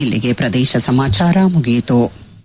ಇಲ್ಲಿಗೆ ಪ್ರದೇಶ ಸಮಾಚಾರ ಮುಗಿಯಿತು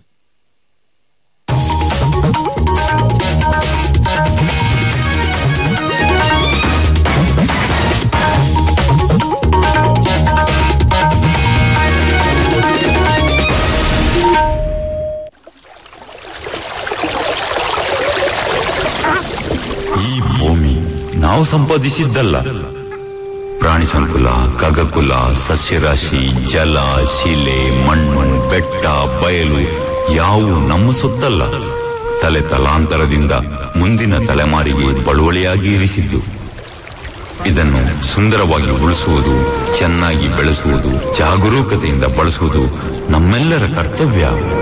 ಈ ಭೂಮಿ ನಾವು ಸಂಪಾದಿಸಿದ್ದಲ್ಲ ಪ್ರಾಣಿ ಸಂಕುಲ ಖಗಕುಲ ಸಸ್ಯರಾಶಿ ಜಲ ಶಿಲೆ ಮಣ್ಣು ಬೆಟ್ಟ ಬಯಲು ಯಾವು ನಮ್ಮ ಸೊತ್ತಲ್ಲ ತಲೆ ತಲಾಂತರದಿಂದ ಮುಂದಿನ ತಲೆಮಾರಿಗೆ ಬಳುವಳಿಯಾಗಿ ಇರಿಸಿದ್ದು ಇದನ್ನು ಸುಂದರವಾಗಿ ಉಳಿಸುವುದು ಚೆನ್ನಾಗಿ ಬೆಳೆಸುವುದು ಜಾಗರೂಕತೆಯಿಂದ ಬಳಸುವುದು ನಮ್ಮೆಲ್ಲರ ಕರ್ತವ್ಯ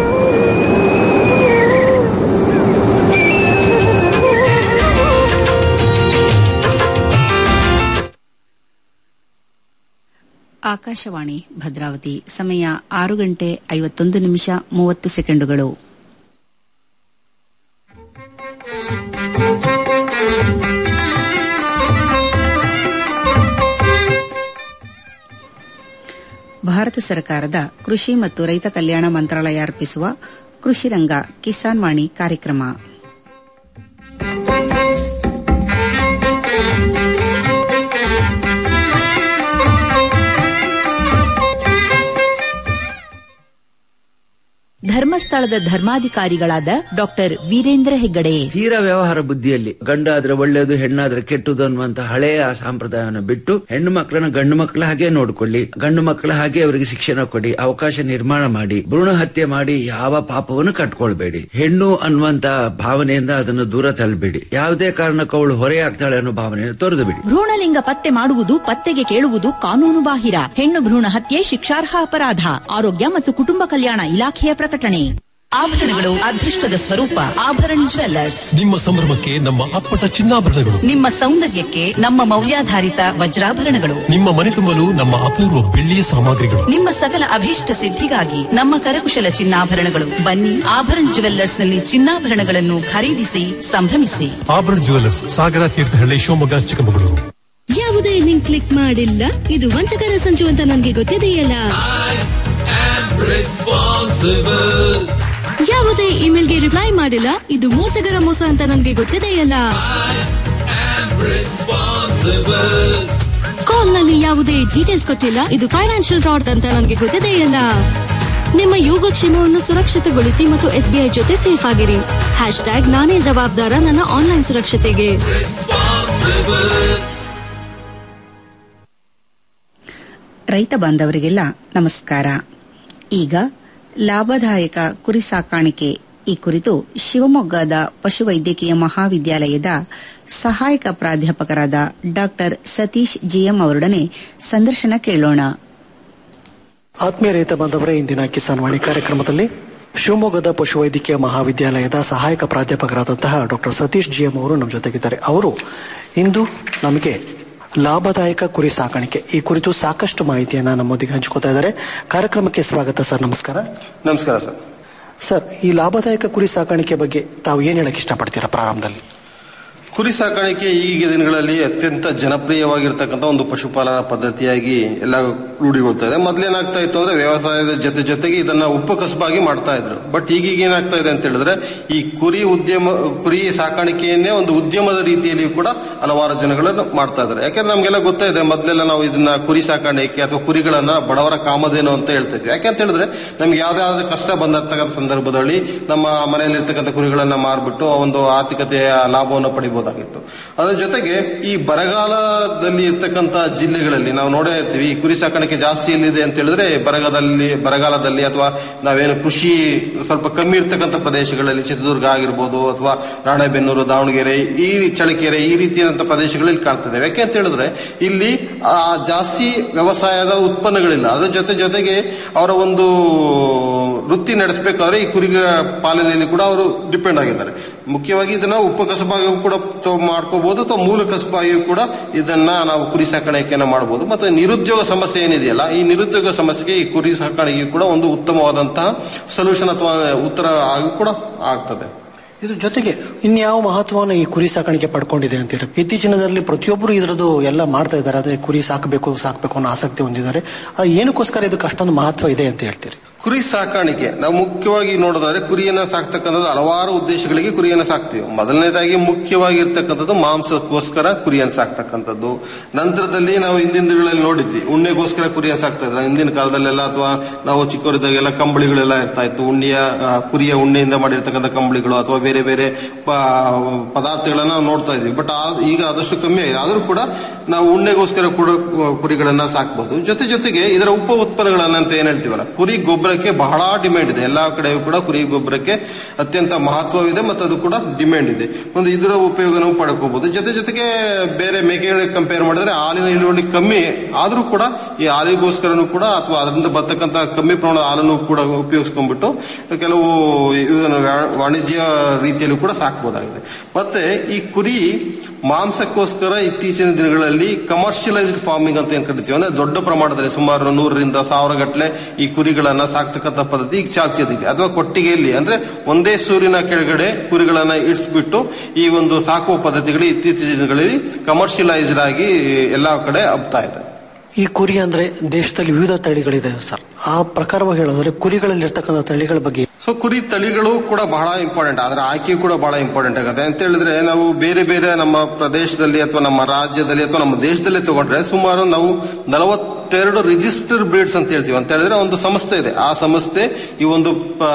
ಆಕಾಶವಾಣಿ ಭದ್ರಾವತಿ ಸಮಯ ಆರು ಗಂಟೆ ಐವತ್ತೊಂದು ನಿಮಿಷ ಮೂವತ್ತು ಸೆಕೆಂಡುಗಳು ಭಾರತ ಸರ್ಕಾರದ ಕೃಷಿ ಮತ್ತು ರೈತ ಕಲ್ಯಾಣ ಮಂತ್ರಾಲಯ ಅರ್ಪಿಸುವ ಕೃಷಿ ರಂಗ ಕಿಸಾನ್ ವಾಣಿ ಕಾರ್ಯಕ್ರಮ ಧರ್ಮಸ್ಥಳದ ಧರ್ಮಾಧಿಕಾರಿಗಳಾದ ಡಾಕ್ಟರ್ ವೀರೇಂದ್ರ ಹೆಗ್ಗಡೆ ತೀರ ವ್ಯವಹಾರ ಬುದ್ಧಿಯಲ್ಲಿ ಗಂಡಾದ್ರೆ ಒಳ್ಳೇದು ಹೆಣ್ಣಾದ್ರೆ ಕೆಟ್ಟದು ಅನ್ನುವಂತ ಹಳೆಯ ಆ ಸಂಪ್ರದಾಯವನ್ನು ಬಿಟ್ಟು ಹೆಣ್ಣು ಮಕ್ಕಳನ್ನ ಗಂಡು ಮಕ್ಕಳ ಹಾಗೆ ನೋಡ್ಕೊಳ್ಳಿ ಗಂಡು ಮಕ್ಕಳ ಹಾಗೆ ಅವರಿಗೆ ಶಿಕ್ಷಣ ಕೊಡಿ ಅವಕಾಶ ನಿರ್ಮಾಣ ಮಾಡಿ ಭ್ರೂಣ ಹತ್ಯೆ ಮಾಡಿ ಯಾವ ಪಾಪವನ್ನು ಕಟ್ಕೊಳ್ಬೇಡಿ ಹೆಣ್ಣು ಅನ್ನುವಂತ ಭಾವನೆಯಿಂದ ಅದನ್ನು ದೂರ ತಳ್ಳಬೇಡಿ ಯಾವುದೇ ಕಾರಣಕ್ಕೂ ಅವಳು ಹೊರೆಯಾಗ್ತಾಳೆ ಅನ್ನೋ ಭಾವನೆಯನ್ನು ತೊರೆದು ಬಿಡಿ ಭ್ರೂಣಲಿಂಗ ಪತ್ತೆ ಮಾಡುವುದು ಪತ್ತೆಗೆ ಕೇಳುವುದು ಕಾನೂನು ಬಾಹಿರ ಹೆಣ್ಣು ಭ್ರೂಣ ಹತ್ಯೆ ಶಿಕ್ಷಾರ್ಹ ಅಪರಾಧ ಆರೋಗ್ಯ ಮತ್ತು ಕುಟುಂಬ ಕಲ್ಯಾಣ ಇಲಾಖೆಯ ಪ್ರಕಟಣೆ ಆಭರಣಗಳು ಅದೃಷ್ಟದ ಸ್ವರೂಪ ಆಭರಣ ಜ್ವೆಲ್ಲರ್ಸ್ ನಿಮ್ಮ ಸಂಭ್ರಮಕ್ಕೆ ನಮ್ಮ ಅಪ್ಪಟ ಚಿನ್ನಾಭರಣಗಳು ನಿಮ್ಮ ಸೌಂದರ್ಯಕ್ಕೆ ನಮ್ಮ ಮೌಲ್ಯಾಧಾರಿತ ವಜ್ರಾಭರಣಗಳು ನಿಮ್ಮ ಮನೆ ತುಂಬಲು ನಮ್ಮ ಅಪೂರ್ವ ಬೆಳ್ಳಿಯ ಸಾಮಗ್ರಿಗಳು ನಿಮ್ಮ ಸಕಲ ಅಭೀಷ್ಟ ಸಿದ್ಧಿಗಾಗಿ ನಮ್ಮ ಕರಕುಶಲ ಚಿನ್ನಾಭರಣಗಳು ಬನ್ನಿ ಆಭರಣ ಜ್ಯುವೆಲ್ಲರ್ಸ್ ನಲ್ಲಿ ಚಿನ್ನಾಭರಣಗಳನ್ನು ಖರೀದಿಸಿ ಸಂಭ್ರಮಿಸಿ ಆಭರಣ ಜುವೆಲ್ಲರ್ಸ್ ಸಾಗರ ತೀರ್ಥಹಳ್ಳಿ ಶಿವಮೊಗ್ಗ ಚಿಕ್ಕಮಗಳೂರು ಯಾವುದೇ ಲಿಂಕ್ ಕ್ಲಿಕ್ ಮಾಡಿಲ್ಲ ಇದು ವಂಚಕರ ಸಂಚು ಅಂತ ನನ್ಗೆ ಗೊತ್ತಿದೆಯಲ್ಲ ಯಾವುದೇ ಇಮೇಲ್ಗೆ ರಿಪ್ಲೈ ಮಾಡಿಲ್ಲ ಇದು ಮೋಸಗರ ಮೋಸ ಅಂತ ನನ್ಗೆ ಗೊತ್ತಿದೆಯಲ್ಲ ಕಾಲ್ ನಲ್ಲಿ ಯಾವುದೇ ಡೀಟೇಲ್ಸ್ ಕೊಟ್ಟಿಲ್ಲ ಇದು ಫೈನಾನ್ಷಿಯಲ್ ಫ್ರಾಡ್ ಅಂತ ನನ್ಗೆ ಗೊತ್ತಿದೆಯಲ್ಲ ನಿಮ್ಮ ಯೋಗಕ್ಷೇಮವನ್ನು ಸುರಕ್ಷಿತಗೊಳಿಸಿ ಮತ್ತು ಎಸ್ಬಿಐ ಜೊತೆ ಸೇಫ್ ಆಗಿರಿ ಹ್ಯಾಶ್ ಟ್ಯಾಗ್ ನಾನೇ ಜವಾಬ್ದಾರ ನನ್ನ ಆನ್ಲೈನ್ ಸುರಕ್ಷತೆಗೆ ರೈತ ಬಾಂಧವರಿಗೆಲ್ಲ ನಮಸ್ಕಾರ ಈಗ ಲಾಭದಾಯಕ ಕುರಿ ಸಾಕಾಣಿಕೆ ಈ ಕುರಿತು ಶಿವಮೊಗ್ಗದ ಪಶುವೈದ್ಯಕೀಯ ಮಹಾವಿದ್ಯಾಲಯದ ಸಹಾಯಕ ಪ್ರಾಧ್ಯಾಪಕರಾದ ಡಾಕ್ಟರ್ ಸತೀಶ್ ಜಿಎಂ ಅವರೊಡನೆ ಸಂದರ್ಶನ ಕೇಳೋಣ ಆತ್ಮೀಯ ರೈತ ಬಾಂಧವರೇ ಇಂದಿನ ಕಿಸಾನ್ ವಾಣಿ ಕಾರ್ಯಕ್ರಮದಲ್ಲಿ ಶಿವಮೊಗ್ಗದ ಪಶುವೈದ್ಯಕೀಯ ಮಹಾವಿದ್ಯಾಲಯದ ಸಹಾಯಕ ಪ್ರಾಧ್ಯಾಪಕರಾದಂತಹ ಡಾಕ್ಟರ್ ಸತೀಶ್ ಜಿಎಂ ಅವರು ನಮ್ಮ ಜೊತೆಗಿದ್ದಾರೆ ಅವರು ಇಂದು ನಮಗೆ ಲಾಭದಾಯಕ ಕುರಿ ಸಾಕಾಣಿಕೆ ಈ ಕುರಿತು ಸಾಕಷ್ಟು ಮಾಹಿತಿಯನ್ನ ನಮ್ಮೊಂದಿಗೆ ಹಂಚಿಕೊತಾ ಇದ್ದಾರೆ ಕಾರ್ಯಕ್ರಮಕ್ಕೆ ಸ್ವಾಗತ ಸರ್ ನಮಸ್ಕಾರ ನಮಸ್ಕಾರ ಸರ್ ಸರ್ ಈ ಲಾಭದಾಯಕ ಕುರಿ ಸಾಕಾಣಿಕೆ ಬಗ್ಗೆ ತಾವು ಏನ್ ಹೇಳಕ್ ಇಷ್ಟಪಡ್ತೀರಾ ಪ್ರಾರಂಭದಲ್ಲಿ ಕುರಿ ಸಾಕಾಣಿಕೆ ಈಗ ದಿನಗಳಲ್ಲಿ ಅತ್ಯಂತ ಜನಪ್ರಿಯವಾಗಿರ್ತಕ್ಕಂಥ ಒಂದು ಪಶುಪಾಲನಾ ಪದ್ಧತಿಯಾಗಿ ಎಲ್ಲ ರೂಢಿಗೊಳ್ತಾ ಇದೆ ಮೊದಲೇನಾಗ್ತಾ ಇತ್ತು ಅಂದ್ರೆ ವ್ಯವಸಾಯದ ಜೊತೆ ಜೊತೆಗೆ ಇದನ್ನ ಉಪಕಸಬಾಗಿ ಮಾಡ್ತಾ ಇದ್ರು ಬಟ್ ಈಗೀಗ ಏನಾಗ್ತಾ ಇದೆ ಅಂತ ಹೇಳಿದ್ರೆ ಈ ಕುರಿ ಉದ್ಯಮ ಕುರಿ ಸಾಕಾಣಿಕೆಯನ್ನೇ ಒಂದು ಉದ್ಯಮದ ರೀತಿಯಲ್ಲಿ ಕೂಡ ಹಲವಾರು ಜನಗಳನ್ನು ಮಾಡ್ತಾ ಇದ್ದಾರೆ ಯಾಕಂದ್ರೆ ನಮ್ಗೆಲ್ಲ ಗೊತ್ತಾ ಇದೆ ಮೊದಲೆಲ್ಲ ನಾವು ಇದನ್ನ ಕುರಿ ಸಾಕಾಣಿಕೆ ಅಥವಾ ಕುರಿಗಳನ್ನ ಬಡವರ ಕಾಮಧೇನು ಅಂತ ಹೇಳ್ತಾ ಇದ್ವಿ ಯಾಕೆ ಅಂತ ಹೇಳಿದ್ರೆ ನಮ್ಗೆ ಯಾವ್ದಾವ್ದು ಕಷ್ಟ ಬಂದಿರ್ತಕ್ಕಂಥ ಸಂದರ್ಭದಲ್ಲಿ ನಮ್ಮ ಮನೆಯಲ್ಲಿರ್ತಕ್ಕಂಥ ಕುರಿಗಳನ್ನ ಮಾರ್ಬಿಟ್ಟು ಆ ಒಂದು ಆರ್ಥಿಕತೆಯ ಲಾಭವನ್ನು ಪಡಿಬಹುದಾಗಿತ್ತು ಅದರ ಜೊತೆಗೆ ಈ ಬರಗಾಲದಲ್ಲಿ ಇರ್ತಕ್ಕಂಥ ಜಿಲ್ಲೆಗಳಲ್ಲಿ ನಾವು ನೋಡೇ ಇರ್ತೀವಿ ಈ ಕುರಿ ಸಾಕಾಣಿಕೆ ಜಾಸ್ತಿ ಎಲ್ಲಿದೆ ಅಂತ ಹೇಳಿದ್ರೆ ಬರಗಾಲದಲ್ಲಿ ಬರಗಾಲದಲ್ಲಿ ಅಥವಾ ನಾವೇನು ಕೃಷಿ ಸ್ವಲ್ಪ ಕಮ್ಮಿ ಇರ್ತಕ್ಕಂಥ ಪ್ರದೇಶಗಳಲ್ಲಿ ಚಿತ್ರದುರ್ಗ ಆಗಿರ್ಬೋದು ಅಥವಾ ರಾಣೆಬೆನ್ನೂರು ದಾವಣಗೆರೆ ಈ ಚಳಿಕೆರೆ ಈ ರೀತಿಯಾದಂಥ ಪ್ರದೇಶಗಳಲ್ಲಿ ಕಾಣ್ತದೆ ಯಾಕೆ ಅಂತ ಹೇಳಿದ್ರೆ ಇಲ್ಲಿ ಆ ಜಾಸ್ತಿ ವ್ಯವಸಾಯದ ಉತ್ಪನ್ನಗಳಿಲ್ಲ ಅದ್ರ ಜೊತೆ ಜೊತೆಗೆ ಅವರ ಒಂದು ವೃತ್ತಿ ನಡೆಸಬೇಕಾದ್ರೆ ಈ ಕುರಿ ಪಾಲನೆಯಲ್ಲಿ ಕೂಡ ಅವರು ಡಿಪೆಂಡ್ ಆಗಿದ್ದಾರೆ ಮುಖ್ಯವಾಗಿ ಇದನ್ನ ಉಪಕಸಬಾಗಿಯೂ ಕೂಡ ತ- ಮಾಡ್ಕೋಬಹುದು ಅಥವಾ ಮೂಲ ಕಸಬಾಗಿಯೂ ಕೂಡ ಇದನ್ನ ನಾವು ಕುರಿ ಸಾಕಾಣಿಕೆಯನ್ನ ಮಾಡಬಹುದು ಮತ್ತೆ ನಿರುದ್ಯೋಗ ಸಮಸ್ಯೆ ಏನಿದೆಯಲ್ಲ ಈ ನಿರುದ್ಯೋಗ ಸಮಸ್ಯೆಗೆ ಈ ಕುರಿ ಸಾಕಾಣಿಕೆ ಕೂಡ ಒಂದು ಉತ್ತಮವಾದಂತಹ ಸೊಲ್ಯೂಷನ್ ಅಥವಾ ಉತ್ತರ ಆಗಿ ಕೂಡ ಆಗ್ತದೆ ಇದ್ರ ಜೊತೆಗೆ ಇನ್ಯಾವ ಮಹತ್ವವನ್ನು ಈ ಕುರಿ ಸಾಕಾಣಿಕೆ ಪಡ್ಕೊಂಡಿದೆ ಅಂತೀರಿ ಇತ್ತೀಚಿನ ದಿನದಲ್ಲಿ ಪ್ರತಿಯೊಬ್ಬರು ಇದರದ್ದು ಎಲ್ಲ ಮಾಡ್ತಾ ಇದ್ದಾರೆ ಆದ್ರೆ ಕುರಿ ಸಾಕಬೇಕು ಸಾಕಬೇಕು ಅನ್ನೋ ಆಸಕ್ತಿ ಹೊಂದಿದ್ದಾರೆ ಆ ಏನಕ್ಕೋಸ್ಕರ ಇದಕ್ಕೆ ಅಷ್ಟೊಂದು ಮಹತ್ವ ಇದೆ ಅಂತ ಹೇಳ್ತೀರಿ ಕುರಿ ಸಾಕಾಣಿಕೆ ನಾವು ಮುಖ್ಯವಾಗಿ ನೋಡೋದಾದ್ರೆ ಕುರಿಯನ್ನ ಸಾಕ್ತಕ್ಕಂಥದ್ದು ಹಲವಾರು ಉದ್ದೇಶಗಳಿಗೆ ಕುರಿಯನ್ನ ಸಾಕ್ತೀವಿ ಮೊದಲನೇದಾಗಿ ಮುಖ್ಯವಾಗಿ ಇರ್ತಕ್ಕಂಥದ್ದು ಮಾಂಸಕ್ಕೋಸ್ಕರ ಕುರಿಯನ್ನ ಸಾಕ್ತಕ್ಕಂಥದ್ದು ನಂತರದಲ್ಲಿ ನಾವು ಹಿಂದಿನ ದಿನಗಳಲ್ಲಿ ನೋಡಿದ್ವಿ ಉಣ್ಣೆಗೋಸ್ಕರ ಕುರಿಯನ್ನ ಸಾಕ್ತಾ ಇದ್ರು ಹಿಂದಿನ ಕಾಲದಲ್ಲೆಲ್ಲ ಅಥವಾ ನಾವು ಚಿಕ್ಕವರಿದ್ದಾಗೆಲ್ಲ ಕಂಬಳಿಗಳೆಲ್ಲ ಇರ್ತಾ ಇತ್ತು ಉಣ್ಣಿಯ ಆ, ಕುರಿಯ ಉಣ್ಣೆಯಿಂದ ಮಾಡಿರ್ತಕ್ಕಂಥ ಕಂಬಳಿಗಳು ಅಥವಾ ಬೇರೆ ಬೇರೆ ಪ- ಪದಾರ್ಥಗಳನ್ನ ನಾವು ನೋಡ್ತಾ ಇದ್ವಿ ಬಟ್ ಈಗ ಆದಷ್ಟು ಕಮ್ಮಿ ಆಗಿದೆ ಆದ್ರೂ ಕೂಡ ನಾವು ಉಣ್ಣೆಗೋಸ್ಕರ ಕೂಡ ಕುರಿಗಳನ್ನ ಸಾಕ್ಬೋದು ಜೊತೆ ಜೊತೆಗೆ ಇದರ ಉಪ ಉತ್ಪನ್ನಗಳನ್ನ ಅಂತ ಏನ್ ಹೇಳ್ತೀವಲ್ಲ ಕುರಿ ಗೊಬ್ಬರಕ್ಕೆ ಬಹಳ ಡಿಮ್ಯಾಂಡ್ ಇದೆ ಎಲ್ಲಾ ಕಡೆಯೂ ಕೂಡ ಕುರಿ ಗೊಬ್ಬರಕ್ಕೆ ಅತ್ಯಂತ ಮಹತ್ವವಿದೆ ಮತ್ತು ಅದು ಕೂಡ ಡಿಮ್ಯಾಂಡ್ ಇದೆ ಒಂದು ಇದರ ಉಪಯೋಗ ನಾವು ಪಡ್ಕೋಬಹುದು ಜೊತೆ ಜೊತೆಗೆ ಬೇರೆ ಮೇಕೆಗಳಿಗೆ ಕಂಪೇರ್ ಮಾಡಿದ್ರೆ ಹಾಲಿನ ಇಳುವರಿ ಕಮ್ಮಿ ಆದ್ರೂ ಕೂಡ ಈ ಹಾಲಿಗೋಸ್ಕರನು ಕೂಡ ಅಥವಾ ಅದರಿಂದ ಬರ್ತಕ್ಕಂಥ ಕಮ್ಮಿ ಪ್ರಮಾಣದ ಹಾಲನ್ನು ಕೂಡ ಉಪಯೋಗಿಸ್ಕೊಂಡ್ಬಿಟ್ಟು ಕೆಲವು ಇದನ್ನು ವ್ಯಾ- ವಾಣಿಜ್ಯ ರೀತಿಯಲ್ಲೂ ಕೂಡ ಸಾಕ್ಬೋದಾಗಿದೆ ಮತ್ತೆ ಈ ಕುರಿ ಮಾಂಸಕ್ಕೋಸ್ಕರ ಇತ್ತೀಚಿನ ದಿನಗಳಲ್ಲಿ ಕಮರ್ಷಿಯಲೈಸ್ಡ್ ಫಾರ್ಮಿಂಗ್ ಅಂತ ಏನ್ ಕರಿತೀವಿ ಅಂದ್ರೆ ದೊಡ್ಡ ಪ್ರಮಾಣದಲ್ಲಿ ಸುಮಾರು ನೂರರಿಂದ ಸಾವಿರ ಗಟ್ಟಲೆ ಈ ಕುರಿಗಳನ್ನ ಸಾಕ್ತಕ್ಕಂಥ ಪದ್ಧತಿ ಈಗ ಚಾಲ್ತಿಯಲ್ಲಿದೆ ಅಥವಾ ಕೊಟ್ಟಿಗೆಯಲ್ಲಿ ಅಂದ್ರೆ ಒಂದೇ ಸೂರಿನ ಕೆಳಗಡೆ ಕುರಿಗಳನ್ನ ಇಡಿಸ್ಬಿಟ್ಟು ಈ ಒಂದು ಸಾಕುವ ಪದ್ಧತಿಗಳು ಇತ್ತೀಚಿನ ದಿನಗಳಲ್ಲಿ ಕಮರ್ಷಿಯಲೈಸ್ಡ್ ಆಗಿ ಎಲ್ಲಾ ಕಡೆ ಹಬ್ತಾ ಇದೆ ಈ ಕುರಿ ಅಂದ್ರೆ ದೇಶದಲ್ಲಿ ವಿವಿಧ ತಳಿಗಳಿದೆ ಸರ್ ಆ ಪ್ರಕಾರವಾಗಿ ಹೇಳೋದ್ರೆ ಕುರಿಗಳಲ್ಲಿ ಇರ್ತಕ್ಕಂಥ ತಳಿಗಳ ಬಗ್ಗೆ ಸೊ ಕುರಿ ತಳಿಗಳು ಕೂಡ ಬಹಳ ಇಂಪಾರ್ಟೆಂಟ್ ಅದರ ಆಯ್ಕೆ ಕೂಡ ಬಹಳ ಇಂಪಾರ್ಟೆಂಟ್ ಆಗುತ್ತೆ ಅಂತ ಹೇಳಿದ್ರೆ ನಾವು ಬೇರೆ ಬೇರೆ ನಮ್ಮ ಪ್ರದೇಶದಲ್ಲಿ ಅಥವಾ ನಮ್ಮ ರಾಜ್ಯದಲ್ಲಿ ಅಥವಾ ನಮ್ಮ ದೇಶದಲ್ಲಿ ತಗೊಂಡ್ರೆ ಸುಮಾರು ನಾವು ನಲವತ್ತೆರಡು ರಿಜಿಸ್ಟರ್ ಬ್ರೀಡ್ಸ್ ಅಂತ ಹೇಳ್ತೀವಿ ಅಂತ ಹೇಳಿದ್ರೆ ಒಂದು ಸಂಸ್ಥೆ ಇದೆ ಆ ಸಂಸ್ಥೆ ಈ ಒಂದು ಪ-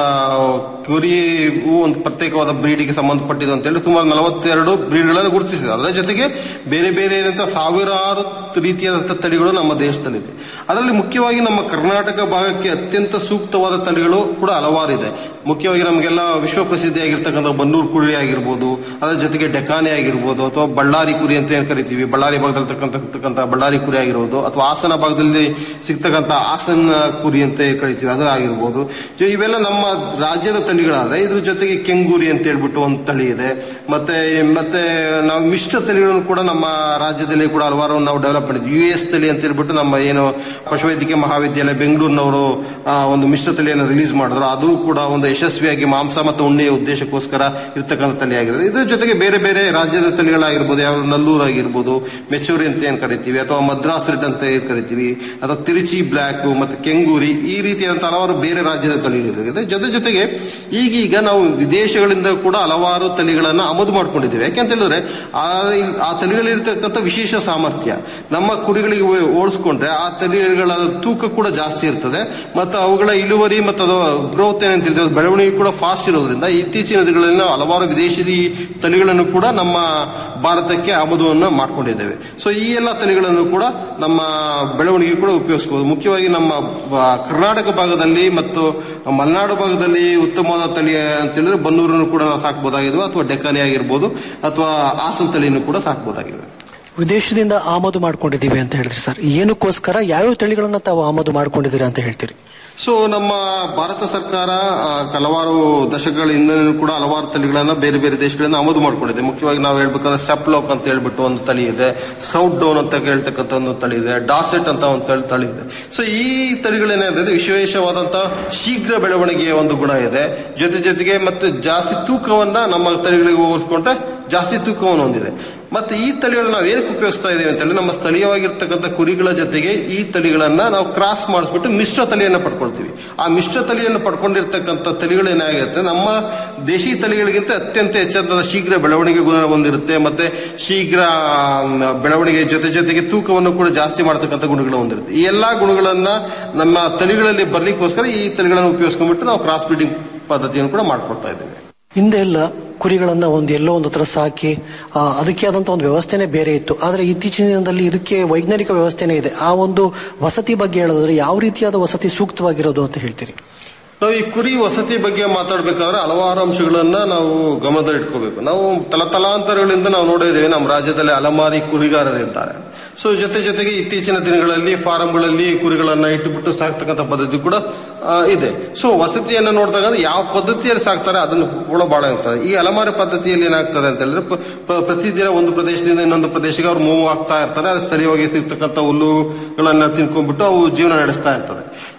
ಕುರಿ ಹೂ ಒಂದು ಪ್ರತ್ಯೇಕವಾದ ಬ್ರೀಡಿಗೆ ಸಂಬಂಧಪಟ್ಟಿದ್ದು ಅಂತ ಹೇಳಿ ಸುಮಾರು ನಲವತ್ತೆರಡು ಬ್ರೀಡ್ಗಳನ್ನು ಗುರುತಿಸಿದೆ ಅದರ ಜೊತೆಗೆ ಬೇರೆ ಬೇರೆ ಆದಂತಹ ಸಾವಿರಾರು ರೀತಿಯಾದಂತಹ ತಳಿಗಳು ನಮ್ಮ ದೇಶದಲ್ಲಿದೆ ಅದರಲ್ಲಿ ಮುಖ್ಯವಾಗಿ ನಮ್ಮ ಕರ್ನಾಟಕ ಭಾಗಕ್ಕೆ ಅತ್ಯಂತ ಸೂಕ್ತವಾದ ತಳಿಗಳು ಕೂಡ ಹಲವಾರು ಇದೆ ಮುಖ್ಯವಾಗಿ ನಮಗೆಲ್ಲ ವಿಶ್ವ ಪ್ರಸಿದ್ಧಿಯಾಗಿರ್ತಕ್ಕಂಥ ಬನ್ನೂರು ಕುರಿ ಆಗಿರ್ಬೋದು ಅದರ ಜೊತೆಗೆ ಡೆಕಾನೆ ಆಗಿರ್ಬೋದು ಅಥವಾ ಬಳ್ಳಾರಿ ಕುರಿ ಅಂತ ಏನ್ ಕರಿತೀವಿ ಬಳ್ಳಾರಿ ಭಾಗದಲ್ಲಿ ತಕ್ಕಂತ ಬಳ್ಳಾರಿ ಕುರಿ ಆಗಿರ್ಬೋದು ಅಥವಾ ಹಾಸನ ಭಾಗದಲ್ಲಿ ಸಿಗ್ತಕ್ಕಂಥ ಹಾಸನ ಕುರಿ ಅಂತ ಏನ್ ಕರಿತೀವಿ ಅದು ಆಗಿರ್ಬೋದು ಸೊ ಇವೆಲ್ಲ ನಮ್ಮ ರಾಜ್ಯದ ತಳಿಗಳಾದ್ರೆ ಇದ್ರ ಜೊತೆಗೆ ಕೆಂಗೂರಿ ಅಂತ ಹೇಳ್ಬಿಟ್ಟು ಒಂದು ತಳಿ ಇದೆ ಮತ್ತೆ ಮತ್ತೆ ನಾವು ಮಿಶ್ರ ತಳಿಗಳನ್ನು ಕೂಡ ನಮ್ಮ ರಾಜ್ಯದಲ್ಲಿ ಕೂಡ ಹಲವಾರು ನಾವು ಡೆವಲಪ್ ಮಾಡಿದ್ವಿ ಯು ಎಸ್ ತಳಿ ಅಂತ ಹೇಳ್ಬಿಟ್ಟು ನಮ್ಮ ಏನು ಪಶುವೈದ್ಯಕೀಯ ಮಹಾವಿದ್ಯಾಲಯ ಬೆಂಗಳೂರಿನವರು ಆ, ಒಂದು ಮಿಶ್ರ ತಳಿಯನ್ನು ರಿಲೀಸ್ ಮಾಡಿದ್ರು ಅದು ಕೂಡ ಒಂದು ಯಶಸ್ವಿಯಾಗಿ ಮಾಂಸ ಮತ್ತು ಉಣ್ಣೆಯ ಉದ್ದೇಶಕ್ಕೋಸ್ಕರ ಇರ್ತಕ್ಕಂಥ ತಳಿ ಆಗಿರುತ್ತೆ ಇದ್ರ ಜೊತೆಗೆ ಬೇರೆ ಬೇರೆ ರಾಜ್ಯದ ತಳಿಗಳಾಗಿರ್ಬೋದು ಯಾವ ನಲ್ಲೂರು ಆಗಿರ್ಬೋದು ಮೆಚೂರಿ ಅಂತ ಏನ್ ಕರಿತೀವಿ ಅಥವಾ ಮದ್ರಾಸ್ ರೆಡ್ ಅಂತ ಏನ್ ಕರಿತೀವಿ ಅಥವಾ ತಿರುಚಿ ಬ್ಲ್ಯಾಕ್ ಮತ್ತೆ ಕೆಂಗೂರಿ ಈ ರೀತಿಯಾದಂತಹ ಹಲವಾರು ಬೇರೆ ರಾಜ್ಯದ ತಳಿಗಳಿದೆ ಜೊತೆ ಜೊತೆಗೆ ಈಗೀಗ ನಾವು ವಿದೇಶಗಳಿಂದ ಕೂಡ ಹಲವಾರು ತಳಿಗಳನ್ನ ಆಮದು ಮಾಡ್ಕೊಂಡಿದ್ದೇವೆ ಯಾಕೆಂತ ಹೇಳಿದ್ರೆ ಆ ಆ ತಳಿಗಳಿರ್ತಕ್ಕಂಥ ವಿಶೇಷ ಸಾಮರ್ಥ್ಯ ನಮ್ಮ ಕುರಿಗಳಿಗೆ ಹೋ- ಹೋಲಿಸ್ಕೊಂಡ್ರೆ ಆ ತಳಿಗಳ ತೂಕ ಕೂಡ ಜಾಸ್ತಿ ಇರ್ತದೆ ಮತ್ತು ಅವುಗಳ ಇಳುವರಿ ಮತ್ತು ಅದು ಗ್ರೋತ್ ಏನಂತ ಹೇಳ್ತೀವಿ ಅದು ಬೆಳವಣಿಗೆ ಕೂಡ ಫಾಸ್ಟ್ ಇರೋದ್ರಿಂದ ಇತ್ತೀಚಿನ ದಿನಗಳಲ್ಲಿ ನಾವು ಹಲವಾರು ವಿದೇಶಿ ತಳಿಗಳನ್ನು ಕೂಡ ನಮ್ಮ ಭಾರತಕ್ಕೆ ಆಮದುವನ್ನು ಮಾಡ್ಕೊಂಡಿದ್ದೇವೆ ಸೊ ಈ ಎಲ್ಲ ತಳಿಗಳನ್ನು ಕೂಡ ನಮ್ಮ ಬೆಳವಣಿಗೆ ಕೂಡ ಉಪಯೋಗಿಸಬಹುದು ಮುಖ್ಯವಾಗಿ ನಮ್ಮ ಬ- ಕರ್ನಾಟಕ ಭಾಗದಲ್ಲಿ ಮತ್ತು ಮಲೆನಾಡು ಭಾಗದಲ್ಲಿ ಉತ್ತಮವಾದ ತಳಿ ಅಂತ ಹೇಳಿದ್ರೆ ಬನ್ನೂರನ್ನು ಕೂಡ ನಾವು ಸಾಕ್ಬೋದಾಗಿದೆ ಅಥವಾ ಡೆಕಾನಿ ಆಗಿರ್ಬೋದು ಅಥವಾ ಹಾಸನ್ ತಳಿಯನ್ನು ಕೂಡ ಸಾಕ್ಬೋದಾಗಿದೆ ವಿದೇಶದಿಂದ ಆಮದು ಮಾಡ್ಕೊಂಡಿದ್ದೀವಿ ಅಂತ ಹೇಳಿದ್ರಿ ಸರ್ ಏನಕ್ಕೋಸ್ಕರ ಯಾವ್ಯಾವ ತಳಿಗಳನ್ನ ತಾವು ಆಮದು ಮಾಡ್ಕೊಂಡಿದ್ದೀರಾ ಅಂತ ಹೇಳ್ತೀರಿ ಸೊ ನಮ್ಮ ಭಾರತ ಸರ್ಕಾರ ಆ, ಹಲವಾರು ದಶಕಗಳಿಂದನೂ ಕೂಡ ಹಲವಾರು ತಳಿಗಳನ್ನ ಬೇರೆ ಬೇರೆ ದೇಶಗಳಿಂದ ಆಮದು ಮಾಡ್ಕೊಂಡಿದೆ ಮುಖ್ಯವಾಗಿ ನಾವು ಹೇಳ್ಬೇಕಂದ್ರೆ ಸೆಪ್ಲೋಕ್ ಅಂತ ಹೇಳ್ಬಿಟ್ಟು ಒಂದು ತಳಿ ಇದೆ ಸೌತ್ ಡೌನ್ ಅಂತ ಹೇಳ್ತಕ್ಕಂಥ ಒಂದು ತಳಿ ಇದೆ ಡಾರ್ಸೆಟ್ ಅಂತ ಒಂದು ತಳಿ ತಳಿ ಇದೆ ಸೊ ಈ ತಳಿಗಳೇನಾದ್ರೆ ವಿಶೇಷವಾದಂತಹ ಶೀಘ್ರ ಬೆಳವಣಿಗೆಯ ಒಂದು ಗುಣ ಇದೆ ಜೊತೆ ಜೊತೆಗೆ ಮತ್ತೆ ಜಾಸ್ತಿ ತೂಕವನ್ನ ನಮ್ಮ ತಳಿಗಳಿಗೆ ಹೋಲಿಸ್ಕೊಂಡ್ರೆ ಜಾಸ್ತಿ ತೂಕವನ್ನು ಹೊಂದಿದೆ ಮತ್ತೆ ಈ ತಳಿಗಳನ್ನ ನಾವು ಏನಕ್ಕೆ ಉಪಯೋಗಿಸ್ತಾ ಇದ್ದೇವೆ ಅಂತ ಹೇಳಿ ನಮ್ಮ ಸ್ಥಳೀಯವಾಗಿರ್ತಕ್ಕಂಥ ಕುರಿಗಳ ಜೊತೆಗೆ ಈ ತಳಿಗಳನ್ನ ನಾವು ಕ್ರಾಸ್ ಮಾಡಿಸ್ಬಿಟ್ಟು ಮಿಶ್ರ ತಳಿಯನ್ನ ಪಡ್ಕೊಳ್ತೀವಿ ಆ ಮಿಶ್ರ ತಳಿಯನ್ನು ಪಡ್ಕೊಂಡಿರ್ತಕ್ಕಂಥ ತಳಿಗಳು ಏನಾಗಿರುತ್ತೆ ನಮ್ಮ ದೇಶಿ ತಳಿಗಳಿಗಿಂತ ಅತ್ಯಂತ ಹೆಚ್ಚಾದ ಶೀಘ್ರ ಬೆಳವಣಿಗೆ ಗುಣ ಹೊಂದಿರುತ್ತೆ ಮತ್ತೆ ಶೀಘ್ರ ಆಮ್, ಬೆಳವಣಿಗೆ ಜೊತೆ ಜೊತೆಗೆ ತೂಕವನ್ನು ಕೂಡ ಜಾಸ್ತಿ ಮಾಡತಕ್ಕಂಥ ಗುಣಗಳು ಹೊಂದಿರುತ್ತೆ ಈ ಎಲ್ಲಾ ಗುಣಗಳನ್ನ ನಮ್ಮ ತಳಿಗಳಲ್ಲಿ ಬರ್ಲಿಕ್ಕೋಸ್ಕರ ಈ ತಳಿಗಳನ್ನು ಉಪಯೋಗಿಸ್ಕೊಂಡ್ಬಿಟ್ಟು ನಾವು ಕ್ರಾಸ್ ಬ್ರೀಡಿಂಗ್ ಪದ್ಧತಿಯನ್ನು ಕೂಡ ಮಾಡ್ಕೊಡ್ತಾ ಇದ್ದೇವೆ ಹಿಂದೆ ಎಲ್ಲ ಕುರಿಗಳನ್ನ ಒಂದು ಎಲ್ಲೋ ಒಂದು ಹತ್ರ ಸಾಕಿ ಆ, ಅದಕ್ಕೆ ಆದಂತ ಒಂದು ವ್ಯವಸ್ಥೆನೇ ಬೇರೆ ಇತ್ತು ಆದ್ರೆ ಇತ್ತೀಚಿನ ದಿನದಲ್ಲಿ ಇದಕ್ಕೆ ವೈಜ್ಞಾನಿಕ ವ್ಯವಸ್ಥೆನೇ ಇದೆ ಆ ಒಂದು ವಸತಿ ಬಗ್ಗೆ ಹೇಳೋದಾದ್ರೆ ಯಾವ ರೀತಿಯಾದ ವಸತಿ ಸೂಕ್ತವಾಗಿರೋದು ಅಂತ ಹೇಳ್ತೀರಿ ನಾವು ಈ ಕುರಿ ವಸತಿ ಬಗ್ಗೆ ಮಾತಾಡ್ಬೇಕಾದ್ರೆ ಹಲವಾರು ಅಂಶಗಳನ್ನ ನಾವು ಗಮನದಲ್ಲಿ ಇಟ್ಕೋಬೇಕು ನಾವು ತಲತಲಾಂತರಗಳಿಂದ ನಾವು ನೋಡಿದ್ದೇವೆ ನಮ್ಮ ರಾಜ್ಯದಲ್ಲಿ ಅಲಮಾರಿ ಕುರಿಗಾರರಿದ್ದಾರೆ ಸೊ ಜೊತೆ ಜೊತೆಗೆ ಇತ್ತೀಚಿನ ದಿನಗಳಲ್ಲಿ ಫಾರಂಗಳಲ್ಲಿ ಕುರಿಗಳನ್ನ ಇಟ್ಟುಬಿಟ್ಟು ಸಾಕ್ತಕ್ಕಂಥ ಪದ್ಧತಿ ಕೂಡ ಆ, ಇದೆ ಸೊ ವಸತಿಯನ್ನು ನೋಡಿದಾಗ ಯಾವ ಪದ್ಧತಿಯಲ್ಲಿ ಸಾಕ್ತಾರೆ ಅದನ್ನು ಕೂಡ ಬಹಳ ಇರ್ತದೆ ಈ ಅಲಮಾರಿ ಪದ್ಧತಿಯಲ್ಲಿ ಏನಾಗ್ತದೆ ಅಂತ ಹೇಳಿದ್ರೆ ಪ- ಪ- ಪ್ರತಿದಿನ ಒಂದು ಪ್ರದೇಶದಿಂದ ಇನ್ನೊಂದು ಪ್ರದೇಶಕ್ಕೆ ಅವ್ರು ಮೂವ್ ಆಗ್ತಾ ಇರ್ತಾರೆ ಅದು ಸ್ಥಳೀಯವಾಗಿ ಸಿಗ್ತಕ್ಕಂಥ ಹುಲ್ಲುಗಳನ್ನ ತಿನ್ಕೊಂಡ್ಬಿಟ್ಟು ಅವು ಜೀವನ ನಡೆಸ್ತಾ ಇರ್ತದೆ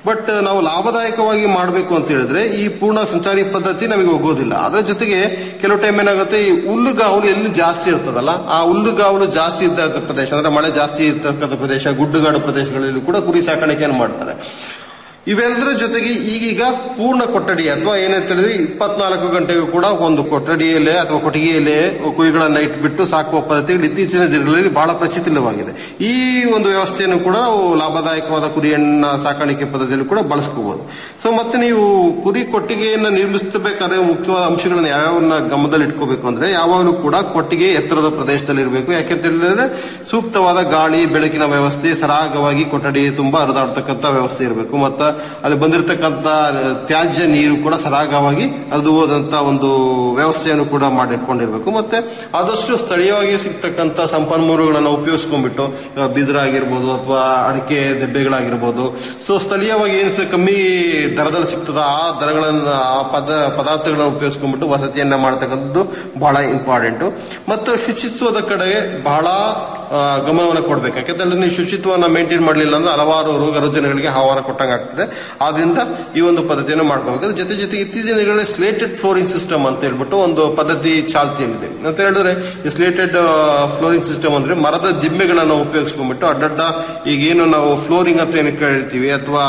ಬಟ್ ನಾವು ಲಾಭದಾಯಕವಾಗಿ ಮಾಡಬೇಕು ಅಂತ ಹೇಳಿದ್ರೆ ಈ ಪೂರ್ಣ ಸಂಚಾರಿ ಪದ್ಧತಿ ನಮಗೆ ಹೋಗೋದಿಲ್ಲ ಅದರ ಜೊತೆಗೆ ಕೆಲವು ಟೈಮ್ ಏನಾಗುತ್ತೆ ಈ ಹುಲ್ಲುಗಾವಲು ಎಲ್ಲಿ ಜಾಸ್ತಿ ಇರ್ತದಲ್ಲ ಆ ಹುಲ್ಲುಗಾವಲು ಜಾಸ್ತಿ ಇದ್ದ ಪ್ರದೇಶ ಅಂದ್ರೆ ಮಳೆ ಜಾಸ್ತಿ ಇರ್ತಕ್ಕಂಥ ಪ್ರದೇಶ ಗುಡ್ಡುಗಾಡು ಪ್ರದೇಶಗಳಲ್ಲಿ ಕೂಡ ಕುರಿ ಸಾಕಾಣಿಕೆಯನ್ನು ಮಾಡ್ತಾರೆ ಇವೆಲ್ಲದರ ಜೊತೆಗೆ ಈಗೀಗ ಪೂರ್ಣ ಕೊಠಡಿ ಅಥವಾ ಏನಂತ ಹೇಳಿದ್ರೆ ಇಪ್ಪತ್ನಾಲ್ಕು ಗಂಟೆಗೂ ಕೂಡ ಒಂದು ಕೊಠಡಿಯಲ್ಲೇ ಅಥವಾ ಕೊಟ್ಟಿಗೆಯಲ್ಲೇ ಕುರಿಗಳನ್ನ ಇಟ್ಬಿಟ್ಟು ಸಾಕುವ ಪದ್ಧತಿಗಳು ಇತ್ತೀಚಿನ ದಿನಗಳಲ್ಲಿ ಬಹಳ ಪ್ರಚಲಿತವಾಗಿದೆ ಈ ಒಂದು ವ್ಯವಸ್ಥೆಯನ್ನು ಕೂಡ ನಾವು ಲಾಭದಾಯಕವಾದ ಕುರಿಯನ್ನ ಸಾಕಾಣಿಕೆ ಪದ್ಧತಿಯಲ್ಲಿ ಕೂಡ ಬಳಸ್ಕೋಬಹುದು ಸೊ ಮತ್ತೆ ನೀವು ಕುರಿ ಕೊಟ್ಟಿಗೆಯನ್ನ ನಿರ್ಮಿಸಬೇಕಾದ್ರೆ ಮುಖ್ಯವಾದ ಅಂಶಗಳನ್ನ ಯಾವ್ಯಾವನ್ನ ಗಮನದಲ್ಲಿ ಇಟ್ಕೋಬೇಕು ಅಂದ್ರೆ ಯಾವಾಗಲೂ ಕೂಡ ಕೊಟ್ಟಿಗೆ ಎತ್ತರದ ಪ್ರದೇಶದಲ್ಲಿ ಇರಬೇಕು ಯಾಕೆಂತ ಹೇಳಿದ್ರೆ ಸೂಕ್ತವಾದ ಗಾಳಿ ಬೆಳಕಿನ ವ್ಯವಸ್ಥೆ ಸರಾಗವಾಗಿ ಕೊಠಡಿ ತುಂಬಾ ಹರಿದಾಡ್ತಕ್ಕಂಥ ವ್ಯವಸ್ಥೆ ಇರಬೇಕು ಮತ್ತು ಅಲ್ಲಿ ಬಂದಿರತಕ್ಕಂಥ ತ್ಯಾಜ್ಯ ನೀರು ಕೂಡ ಸರಾಗವಾಗಿ ಹರಿದು ಹೋದಂತ ಒಂದು ವ್ಯವಸ್ಥೆಯನ್ನು ಕೂಡ ಮಾಡಿಕೊಂಡಿರ್ಬೇಕು ಮತ್ತೆ ಆದಷ್ಟು ಸ್ಥಳೀಯವಾಗಿ ಸಿಗ್ತಕ್ಕಂಥ ಸಂಪನ್ಮೂಲಗಳನ್ನು ಉಪಯೋಗಿಸ್ಕೊಂಡ್ಬಿಟ್ಟು ಇವಾಗ ಬಿದಿರು ಆಗಿರ್ಬೋದು ಅಥವಾ ಅಡಿಕೆ ದೆಬ್ಬೆಗಳಾಗಿರ್ಬೋದು ಸೊ ಸ್ಥಳೀಯವಾಗಿ ಏನು ಕಮ್ಮಿ ದರದಲ್ಲಿ ಸಿಗ್ತದ ಆ ದರಗಳನ್ನ ಆ ಪದ ಪದಾರ್ಥಗಳನ್ನ ಉಪಯೋಗಿಸ್ಕೊಂಡ್ಬಿಟ್ಟು ವಸತಿಯನ್ನ ಮಾಡ್ತಕ್ಕಂಥದ್ದು ಬಹಳ ಇಂಪಾರ್ಟೆಂಟ್ ಮತ್ತು ಶುಚಿತ್ವದ ಕಡೆಗೆ ಬಹಳ ಆ, ಗಮನವನ್ನು ಕೊಡ್ಬೇಕು ಯಾಕೆಂದ್ರೆ ನೀವು ಶುಚಿತ್ವವನ್ನು ಮೇಂಟೈನ್ ಮಾಡಲಿಲ್ಲ ಅಂದ್ರೆ ಹಲವಾರು ರೋಗ ರುಜಿನಗಳಿಗೆ ಆಹ್ವಾನ ಕೊಟ್ಟಂಗೆ ಆಗ್ತದೆ ಆದ್ರಿಂದ ಈ ಒಂದು ಪದ್ಧತಿಯನ್ನು ಮಾಡ್ಕೋಬೇಕು ಅದ್ರ ಜೊತೆ ಜೊತೆ ಇತ್ತೀಚಿನ ದಿನಗಳಲ್ಲಿ ಸ್ಲೇಟೆಡ್ ಫ್ಲೋರಿಂಗ್ ಸಿಸ್ಟಮ್ ಅಂತ ಹೇಳ್ಬಿಟ್ಟು ಒಂದು ಪದ್ಧತಿ ಚಾಲ್ತಿಯಲ್ಲಿದೆ ಅಂತ ಹೇಳಿದ್ರೆ ಈ ಸ್ಲೇಟೆಡ್ ಫ್ಲೋರಿಂಗ್ ಸಿಸ್ಟಮ್ ಅಂದ್ರೆ ಮರದ ದಿಮ್ಮೆಗಳನ್ನು ಉಪಯೋಗಿಸ್ಕೊಂಡ್ಬಿಟ್ಟು ಅಡ್ಡಡ್ಡ ಈಗೇನು ನಾವು ಫ್ಲೋರಿಂಗ್ ಅಂತ ಏನು ಕೇಳ್ತೀವಿ ಅಥವಾ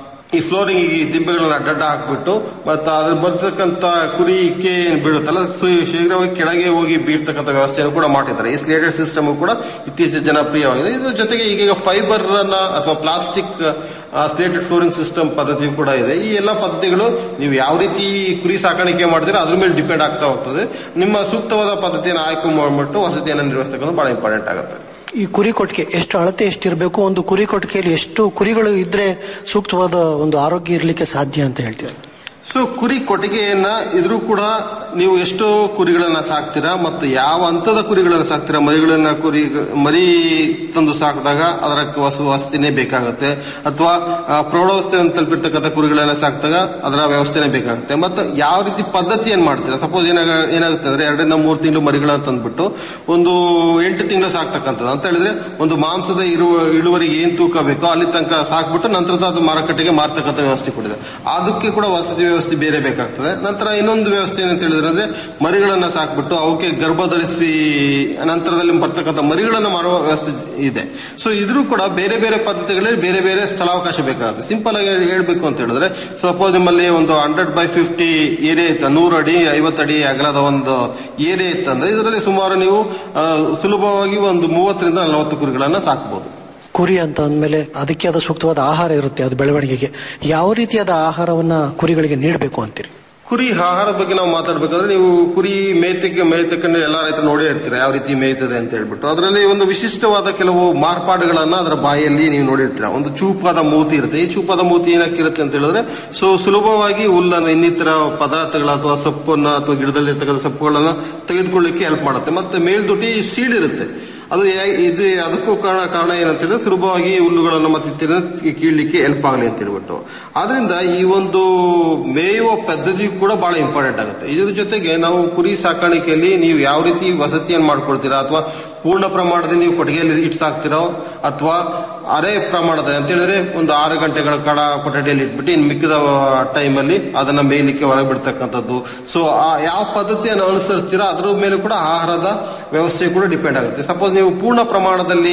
ಈ ಫ್ಲೋರಿಂಗ್ ಈ ದಿಂಬೆಗಳನ್ನ ಅಡ್ಡಡ್ಡ ಹಾಕ್ಬಿಟ್ಟು ಮತ್ತು ಅದ್ರ ಬರ್ತಕ್ಕಂಥ ಕುರಿ ಇಕ್ಕೆ ಏನು ಬೀಳುತ್ತಲ್ಲ ಸೊ ಶೀಘ್ರವಾಗಿ ಕೆಳಗೆ ಹೋಗಿ ಬೀಳ್ತಕ್ಕಂಥ ವ್ಯವಸ್ಥೆಯನ್ನು ಕೂಡ ಮಾಡಿದ್ದಾರೆ ಈ ಸ್ಲೇಟೆಡ್ ಸಿಸ್ಟಮ್ ಕೂಡ ಇತ್ತೀಚೆಗೆ ಜನಪ್ರಿಯವಾಗಿದೆ ಇದ್ರ ಜೊತೆಗೆ ಈಗ ಫೈಬರ್ ಅನ್ನ ಅಥವಾ ಪ್ಲಾಸ್ಟಿಕ್ ಸ್ಲೇಟೆಡ್ ಫ್ಲೋರಿಂಗ್ ಸಿಸ್ಟಮ್ ಪದ್ಧತಿಯು ಕೂಡ ಇದೆ ಈ ಎಲ್ಲ ಪದ್ಧತಿಗಳು ನೀವು ಯಾವ ರೀತಿ ಕುರಿ ಸಾಕಾಣಿಕೆ ಮಾಡಿದ್ರೆ ಅದ್ರ ಮೇಲೆ ಡಿಪೆಂಡ್ ಆಗ್ತಾ ಹೋಗ್ತದೆ ನಿಮ್ಮ ಸೂಕ್ತವಾದ ಪದ್ಧತಿಯನ್ನು ಆಯ್ಕೆ ಮಾಡಿಬಿಟ್ಟು ವಸತಿಯನ್ನು ನಿರ್ವಹಿಸ್ತಕ್ಕಂಥ ಬಹಳ ಇಂಪಾರ್ಟೆಂಟ್ ಆಗುತ್ತೆ ಈ ಕುರಿ ಕೊಟ್ಟಿಗೆ ಎಷ್ಟು ಅಳತೆ ಎಷ್ಟಿರಬೇಕು ಒಂದು ಕುರಿ ಕೊಟ್ಟಿಗೆಯಲ್ಲಿ ಎಷ್ಟು ಕುರಿಗಳು ಇದ್ರೆ ಸೂಕ್ತವಾದ ಒಂದು ಆರೋಗ್ಯ ಇರಲಿಕ್ಕೆ ಸಾಧ್ಯ ಅಂತ ಹೇಳ್ತೀರಿ ಸೊ ಕುರಿ ಕೊಟ್ಟಿಗೆಯನ್ನ ಇದ್ರೂ ಕೂಡ ನೀವು ಎಷ್ಟು ಕುರಿಗಳನ್ನ ಸಾಕ್ತೀರಾ ಮತ್ತು ಯಾವ ಹಂತದ ಕುರಿಗಳನ್ನ ಸಾಕ್ತೀರಾ ಮರಿಗಳನ್ನ ಕುರಿ ಮರಿ ತಂದು ಸಾಕಿದಾಗ ಅದರ ವಸ ವಸತಿನೇ ಬೇಕಾಗುತ್ತೆ ಅಥವಾ ಆ, ಪ್ರೌಢಾವಸ್ಥೆಯನ್ನು ತಲುಪಿರ್ತಕ್ಕಂಥ ಕುರಿಗಳನ್ನ ಸಾಕಿದಾಗ ಅದರ ವ್ಯವಸ್ಥೆನೇ ಬೇಕಾಗುತ್ತೆ ಮತ್ತು ಯಾವ ರೀತಿ ಪದ್ಧತಿಯನ್ನು ಮಾಡ್ತೀರಾ ಸಪೋಸ್ ಏನಾಗ ಏನಾಗುತ್ತೆ ಅಂದ್ರೆ ಎರಡರಿಂದ ಮೂರು ತಿಂಗಳು ಮರಿಗಳನ್ನ ತಂದ್ಬಿಟ್ಟು ಒಂದು ಎಂಟು ತಿಂಗಳು ಸಾಕ್ತಕ್ಕಂಥದ್ದು ಅಂತ ಹೇಳಿದ್ರೆ ಒಂದು ಮಾಂಸದ ಇರುವ ಇಳುವರಿಗೆ ಏನ್ ತೂಕ ಬೇಕೋ ಅಲ್ಲಿ ತನಕ ಸಾಕ್ಬಿಟ್ಟು ನಂತರದ ಅದು ಮಾರುಕಟ್ಟೆಗೆ ಮಾರ್ತಕ್ಕಂಥ ವ್ಯವಸ್ಥೆ ಕೊಡಿದೆ ಅದಕ್ಕೆ ಕೂಡ ವಸತಿ ವ್ಯವಸ್ಥೆ ಬೇರೆ ಬೇಕಾಗ್ತದೆ ನಂತರ ಇನ್ನೊಂದು ವ್ಯವಸ್ಥೆ ಏನಂತ ಹೇಳಿದ್ರೆ ಅಂದ್ರೆ ಮರಿಗಳನ್ನ ಸಾಕ್ಬಿಟ್ಟು ಅವಕ್ಕೆ ಗರ್ಭ ಧರಿಸಿ ನಂತರದಲ್ಲಿ ಬರ್ತಕ್ಕಂಥ ಮರಿಗಳನ್ನ ಮಾರುವ ವ್ಯವಸ್ಥೆ ಇದೆ ಸೊ ಇದ್ರೂ ಕೂಡ ಬೇರೆ ಬೇರೆ ಪದ್ಧತಿಗಳಲ್ಲಿ ಬೇರೆ ಬೇರೆ ಸ್ಥಳಾವಕಾಶ ಬೇಕಾಗುತ್ತೆ ಸಿಂಪಲ್ ಆಗಿ ಹೇಳ್ಬೇಕು ಅಂತ ಹೇಳಿದ್ರೆ ಸಪೋಸ್ ನಿಮ್ಮಲ್ಲಿ ಒಂದು ಹಂಡ್ರೆಡ್ ಬೈ ಫಿಫ್ಟಿ ಏರಿಯಾ ಇತ್ತು ನೂರು ಅಡಿ ಐವತ್ತು ಅಡಿ ಅಗಲದ ಒಂದು ಏರಿಯಾ ಇತ್ತಂದ್ರೆ ಇದರಲ್ಲಿ ಸುಮಾರು ನೀವು ಆ, ಸುಲಭವಾಗಿ ಒಂದು ಮೂವತ್ತರಿಂದ ನಲವತ್ತು ಕುರಿಗಳನ್ನ ಸಾಕಬಹುದು ಕುರಿ ಅಂತ ಅಂದಮೇಲೆ ಅದಕ್ಕೆ ಆದ ಸೂಕ್ತವಾದ ಆಹಾರ ಇರುತ್ತೆ ಅದು ಬೆಳವಣಿಗೆಗೆ ಯಾವ ರೀತಿಯಾದ ಆಹಾರವನ್ನ ಕುರಿಗಳಿಗೆ ನೀಡಬೇಕು ಅಂತೀರಿ ಕುರಿ ಆಹಾರದ ಬಗ್ಗೆ ನಾವು ಮಾತಾಡ್ಬೇಕಂದ್ರೆ ನೀವು ಕುರಿ ಮೇತಕ್ಕೆ ಮೇತಕ್ಕಂಡು ಎಲ್ಲ ರೈತರು ನೋಡೇ ಇರ್ತೀರ ಯಾವ ರೀತಿ ಮೇಯ್ತದೆ ಅಂತ ಹೇಳ್ಬಿಟ್ಟು ಅದರಲ್ಲಿ ಒಂದು ವಿಶಿಷ್ಟವಾದ ಕೆಲವು ಮಾರ್ಪಾಡುಗಳನ್ನ ಅದರ ಬಾಯಲ್ಲಿ ನೀವು ನೋಡಿರ್ತೀರ ಒಂದು ಚೂಪಾದ ಮೂತಿ ಇರುತ್ತೆ ಈ ಚೂಪಾದ ಮೂತಿ ಏನಕ್ಕಿರುತ್ತೆ ಅಂತ ಹೇಳಿದ್ರೆ ಸೊ ಸುಲಭವಾಗಿ ಹುಲ್ಲನ್ನು ಇನ್ನಿತರ ಪದಾರ್ಥಗಳ ಅಥವಾ ಸೊಪ್ಪನ್ನ ಅಥವಾ ಗಿಡದಲ್ಲಿರ್ತಕ್ಕಂಥ ಸೊಪ್ಪುಗಳನ್ನ ತೆಗೆದುಕೊಳ್ಳಿಕ್ಕೆ ಹೆಲ್ಪ್ ಮಾಡುತ್ತೆ ಮತ್ತೆ ಮೇಲ್ದುಟಿ ಸೀಳಿರುತ್ತೆ ಅದು ಯಾ- ಇದು ಅದಕ್ಕೂ ಕಾರಣ ಕಾರಣ ಏನಂತ ಹೇಳಿದ್ರೆ ಸುಲಭವಾಗಿ ಹುಲ್ಲುಗಳನ್ನು ಮತ್ತೆ ಇತ್ತೀರ ಕೀಳ್ಲಿಕ್ಕೆ ಹೆಲ್ಪ್ ಆಗಲಿ ಅಂತ ಹೇಳ್ಬಿಟ್ಟು ಆದ್ರಿಂದ ಈ ಒಂದು ಮೇಯುವ ಪದ್ಧತಿ ಕೂಡ ಬಹಳ ಇಂಪಾರ್ಟೆಂಟ್ ಆಗುತ್ತೆ ಇದ್ರ ಜೊತೆಗೆ ನಾವು ಕುರಿ ಸಾಕಾಣಿಕೆಯಲ್ಲಿ ನೀವು ಯಾವ ರೀತಿ ವಸತಿಯನ್ನು ಮಾಡ್ಕೊಳ್ತೀರಾ ಅಥವಾ ಪೂರ್ಣ ಪ್ರಮಾಣದಲ್ಲಿ ನೀವು ಕೊಟ್ಟಿಗೆಯಲ್ಲಿ ಇಟ್ಟು ಸಾಕ್ತಿರೋ ಅಥವಾ ಅರೆ ಪ್ರಮಾಣದ ಅಂತ ಹೇಳಿದ್ರೆ ಒಂದು ಆರು ಗಂಟೆಗಳ ಕಾಲ ಕೊಠಡಿಯಲ್ಲಿ ಇಟ್ಬಿಟ್ಟು ಇನ್ನು ಮಿಕ್ಕಿದ ಟೈಮಲ್ಲಿ ಅದನ್ನ ಮೇಯ್ಲಿಕ್ಕೆ ಹೊರಗೆ ಬಿಡ್ತಕ್ಕಂಥದ್ದು ಸೊ ಆ ಯಾವ ಪದ್ಧತಿಯನ್ನು ಅನುಸರಿಸ್ತೀರಾ ಅದ್ರ ಮೇಲೆ ಕೂಡ ಆಹಾರದ ವ್ಯವಸ್ಥೆ ಕೂಡ ಡಿಪೆಂಡ್ ಆಗುತ್ತೆ ಸಪೋಸ್ ನೀವು ಪೂರ್ಣ ಪ್ರಮಾಣದಲ್ಲಿ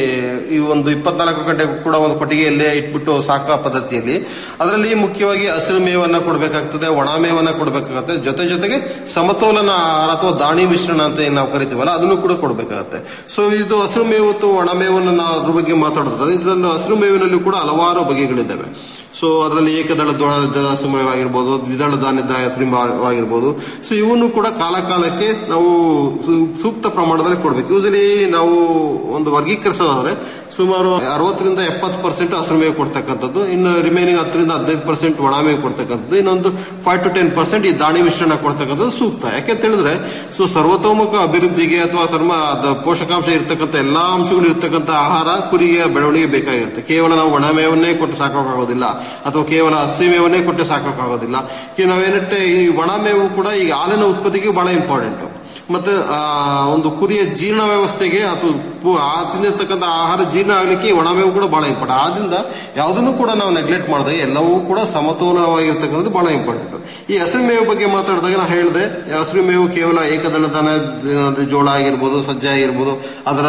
ಈ ಒಂದು ಇಪ್ಪತ್ನಾಲ್ಕು ಗಂಟೆ ಕೂಡ ಒಂದು ಕೊಟ್ಟಿಗೆಯಲ್ಲೇ ಇಟ್ಬಿಟ್ಟು ಸಾಕೋ ಪದ್ಧತಿಯಲ್ಲಿ ಅದರಲ್ಲಿ ಮುಖ್ಯವಾಗಿ ಹಸಿರು ಮೇವನ್ನ ಕೊಡಬೇಕಾಗ್ತದೆ ಒಣ ಮೇವನ್ನ ಕೊಡಬೇಕಾಗುತ್ತೆ ಜೊತೆ ಜೊತೆಗೆ ಸಮತೋಲನ ಆಹಾರ ಅಥವಾ ದಾಣಿ ಮಿಶ್ರಣ ಅಂತ ಏನ್ ನಾವು ಕರಿತೀವಲ್ಲ ಅದನ್ನು ಕೂಡ ಕೊಡಬೇಕಾಗುತ್ತೆ ಸೊ ಇದು ಹಸಿರು ಮೇವು ಮತ್ತು ಒಣ ಮೇವನ್ನು ನಾವು ಅದ್ರ ಬಗ್ಗೆ ಮಾತಾಡೋದಾದ್ರೆ ಇದರಲ್ಲಿ ಹಸಿರು ಮೇವಿನಲ್ಲಿ ಕೂಡ ಹಲವಾರು ಬಗೆಗಳಿದ್ದಾವೆ ಸೊ ಅದರಲ್ಲಿ ಏಕದಳ ದ್ವಳದ ಹಸಿರುಮೇವಾಗಿರ್ಬೋದು ದ್ವಿದಳ ಧಾನ್ಯದ ಹಸಿರುಮೇವಾಗಿರ್ಬೋದು ಸೊ ಇವನ್ನು ಕೂಡ ಕಾಲ ಕಾಲಕ್ಕೆ ನಾವು ಸು- ಸೂಕ್ತ ಪ್ರಮಾಣದಲ್ಲಿ ಕೊಡ್ಬೇಕು ಯೂಸಲಿ ನಾವು ಒಂದು ವರ್ಗೀಕರಿಸೋದಾದ್ರೆ ಸುಮಾರು ಅರವತ್ತರಿಂದ ಎಪ್ಪತ್ತು ಪರ್ಸೆಂಟ್ ಹಸಿರು ಮೇವು ಕೊಡ್ತಕ್ಕಂಥದ್ದು ಇನ್ನು ರಿಮೈನಿಂಗ್ ಹತ್ತರಿಂದ ಹದಿನೈದು ಪರ್ಸೆಂಟ್ ಒಣ ಮೇವು ಕೊಡ್ತಕ್ಕಂಥದ್ದು ಇನ್ನೊಂದು ಫೈವ್ ಟು ಟೆನ್ ಪರ್ಸೆಂಟ್ ಈ ದಾಣಿ ಮಿಶ್ರಣ ಕೊಡ್ತಕ್ಕಂಥದ್ದು ಸೂಕ್ತ ಯಾಕೆಂತ ಹೇಳಿದ್ರೆ ಸೊ ಸರ್ವತೋಮುಖ ಅಭಿವೃದ್ಧಿಗೆ ಅಥವಾ ಸರ್ಮ ಅದ ಪೋಷಕಾಂಶ ಇರ್ತಕ್ಕಂಥ ಎಲ್ಲಾ ಅಂಶಗಳು ಇರ್ತಕ್ಕಂಥ ಆಹಾರ ಕುರಿಗೆ ಬೆಳವಣಿಗೆ ಬೇಕಾಗಿರುತ್ತೆ ಕೇವಲ ನಾವು ಒಣ ಮೇವನ್ನೇ ಕೊಟ್ಟು ಸಾಕೋಕ್ಕಾಗೋದಿಲ್ಲ ಅಥವಾ ಕೇವಲ ಹಸಿ ಮೇವನ್ನೇ ಕೊಟ್ಟು ಸಾಕೋಕ್ಕಾಗೋದಿಲ್ಲ ಈ ನಾವೇನಟ್ಟೆ ಈ ಒಣ ಮೇವು ಕೂಡ ಈಗ ಹಾಲಿನ ಉತ್ಪತ್ತಿಗೆ ಬಹಳ ಇಂಪಾರ್ಟೆಂಟ್ ಮತ್ತೆ ಆ ಒಂದು ಕುರಿಯ ಜೀರ್ಣ ವ್ಯವಸ್ಥೆಗೆ ಅಥವಾ ಪು- ಆ ತಿಂದಿರ್ತಕ್ಕಂಥ ಆಹಾರ ಜೀರ್ಣ ಆಗ್ಲಿಕ್ಕೆ ಈ ಒಣಮೇವು ಕೂಡ ಬಹಳ ಇಂಪಾರ್ಟೆಂಟ್ ಆದ್ರಿಂದ ಯಾವುದನ್ನು ಕೂಡ ನಾವು ನೆಗ್ಲೆಕ್ಟ್ ಮಾಡದೆ ಎಲ್ಲವೂ ಕೂಡ ಸಮತೋಲನವಾಗಿರ್ತಕ್ಕಂಥದ್ದು ಬಹಳ ಇಂಪಾರ್ಟೆಂಟ್ ಈ ಹಸಿರು ಮೇವು ಬಗ್ಗೆ ಮಾತಾಡಿದಾಗ ನಾನು ಹೇಳಿದೆ ಹಸಿರು ಮೇವು ಕೇವಲ ಏಕದಳ ದನ ಅಂದ್ರೆ ಜೋಳ ಆಗಿರ್ಬೋದು ಸಜ್ಜೆ ಆಗಿರ್ಬೋದು ಅದರ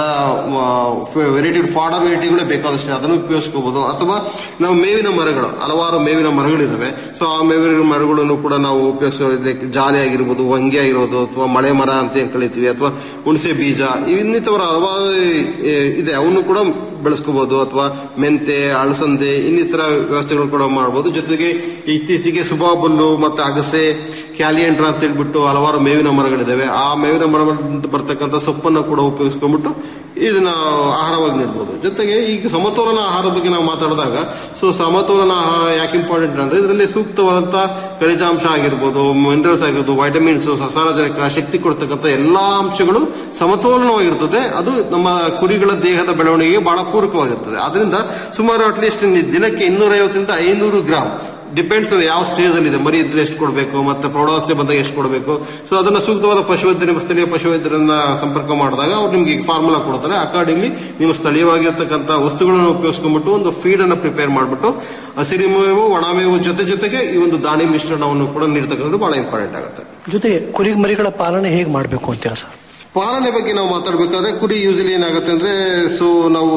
ವೆರೈಟಿ ಫಾಡರ್ ವೆರೈಟಿಗಳೇ ಬೇಕಾದಷ್ಟೇ ಅದನ್ನು ಉಪಯೋಗಿಸ್ಕೋಬಹುದು ಅಥವಾ ನಾವು ಮೇವಿನ ಮರಗಳು ಹಲವಾರು ಮೇವಿನ ಮರಗಳಿದಾವೆ ಸೊ ಆ ಮೇವಿನ ಮರಗಳನ್ನು ಕೂಡ ನಾವು ಉಪಯೋಗಿಸೋ ಜಾಲಿ ಆಗಿರ್ಬೋದು ವಂಗೆ ಆಗಿರ್ಬೋದು ಅಥವಾ ಮಳೆ ಮರ ಅಂತ ಏನ್ ಕಳಿತೀವಿ ಅಥವಾ ಹುಣಸೆ ಬೀಜ ಇನ್ನಿತರ ಹಲವಾರು ಏ, ಇದೆ ಅವನ್ನು ಕೂಡ ಬೆಳೆಸ್ಕೋಬಹುದು ಅಥವಾ ಮೆಂತೆ ಅಳಸಂದೆ ಇನ್ನಿತರ ವ್ಯವಸ್ಥೆಗಳು ಕೂಡ ಮಾಡಬಹುದು ಜೊತೆಗೆ ಇತ್ತೀಚೆಗೆ ಸುಬಾಬುಲ್ಲು ಮತ್ತೆ ಅಗಸೆ ಕ್ಯಾಲಿಯಂಡ್ರ ಅಂತ ಹೇಳ್ಬಿಟ್ಟು ಹಲವಾರು ಮೇವಿನ ಮರಗಳಿದಾವೆ ಆ ಮೇವಿನ ಮರ ಬರ್ತಕ್ಕಂಥ ಸೊಪ್ಪನ್ನು ಕೂಡ ಉಪಯೋಗಿಸ್ಕೊಂಡ್ಬಿಟ್ಟು ಇದನ್ನ ಆಹಾರವಾಗಿ ನೀಡಬಹುದು ಜೊತೆಗೆ ಈಗ ಸಮತೋಲನ ಆಹಾರದ ಬಗ್ಗೆ ನಾವು ಮಾತಾಡಿದಾಗ ಸೊ ಸಮತೋಲನ ಆಹಾರ ಯಾಕೆ ಇಂಪಾರ್ಟೆಂಟ್ ಅಂದ್ರೆ ಇದರಲ್ಲಿ ಸೂಕ್ತವಾದಂತ ಖನಿಜಾಂಶ ಆಗಿರ್ಬೋದು ಮಿನರಲ್ಸ್ ಆಗಿರ್ಬೋದು ವೈಟಮಿನ್ಸ್ ಸಸಾರಜನಕ ಶಕ್ತಿ ಕೊಡ್ತಕ್ಕಂಥ ಎಲ್ಲಾ ಅಂಶಗಳು ಸಮತೋಲನವಾಗಿರ್ತದೆ ಅದು ನಮ್ಮ ಕುರಿಗಳ ದೇಹದ ಬೆಳವಣಿಗೆಗೆ ಬಹಳ ಪೂರಕವಾಗಿರ್ತದೆ ಅದರಿಂದ ಸುಮಾರು ಅಟ್ಲೀಸ್ಟ್ ದಿನಕ್ಕೆ ಇನ್ನೂರೈವತ್ತರಿಂದ ಐನೂರು ಗ್ರಾಮ್ ಡಿಪೆಂಡ್ಸ್ ಯಾವ ಸ್ಟೇಜ್ ಅಲ್ಲಿ ಇದೆ ಮರಿ ಇದ್ರೆ ಎಷ್ಟು ಕೊಡಬೇಕು ಮತ್ತೆ ಪ್ರೌಢಾವಸ್ಥೆ ಬಂದಾಗ ಎಷ್ಟು ಕೊಡಬೇಕು ಸೊ ಅದನ್ನ ಸೂಕ್ತವಾದ ಪಶುವೈದ್ಯ ನಿಮ್ಮ ಸ್ಥಳೀಯ ಪಶುವೈದ್ಯರನ್ನ ಸಂಪರ್ಕ ಮಾಡಿದಾಗ ಅವ್ರು ನಿಮ್ಗೆ ಫಾರ್ಮುಲಾ ಕೊಡ್ತಾರೆ ಅಕಾರ್ಡಿಂಗ್ಲಿ ನೀವು ಸ್ಥಳೀಯವಾಗಿರ್ತಕ್ಕಂಥ ವಸ್ತುಗಳನ್ನು ಉಪಯೋಗಿಸ್ಕೊಂಡ್ಬಿಟ್ಟು ಒಂದು ಫೀಡ್ ಅನ್ನು ಪ್ರಿಪೇರ್ ಮಾಡಿಬಿಟ್ಟು ಹಸಿರು ಮೇವು ಒಣ ಮೇವು ಜೊತೆ ಜೊತೆಗೆ ಈ ಒಂದು ದಾಣಿ ಮಿಶ್ರಣವನ್ನು ಕೂಡ ನೀಡ್ತಕ್ಕಂಥದ್ದು ಬಹಳ ಇಂಪಾರ್ಟೆಂಟ್ ಆಗುತ್ತೆ ಜೊತೆಗೆ ಕುರಿ ಮರಿಗಳ ಪಾಲನೆ ಹೇಗೆ ಮಾಡಬೇಕು ಅಂತೀರಾ ಸರ್ ಪಾಲನೆ ಬಗ್ಗೆ ನಾವು ಮಾತಾಡ್ಬೇಕಾದ್ರೆ ಕುರಿ ಯೂಸಲಿ ಏನಾಗುತ್ತೆ ಅಂದ್ರೆ ಸೊ ನಾವು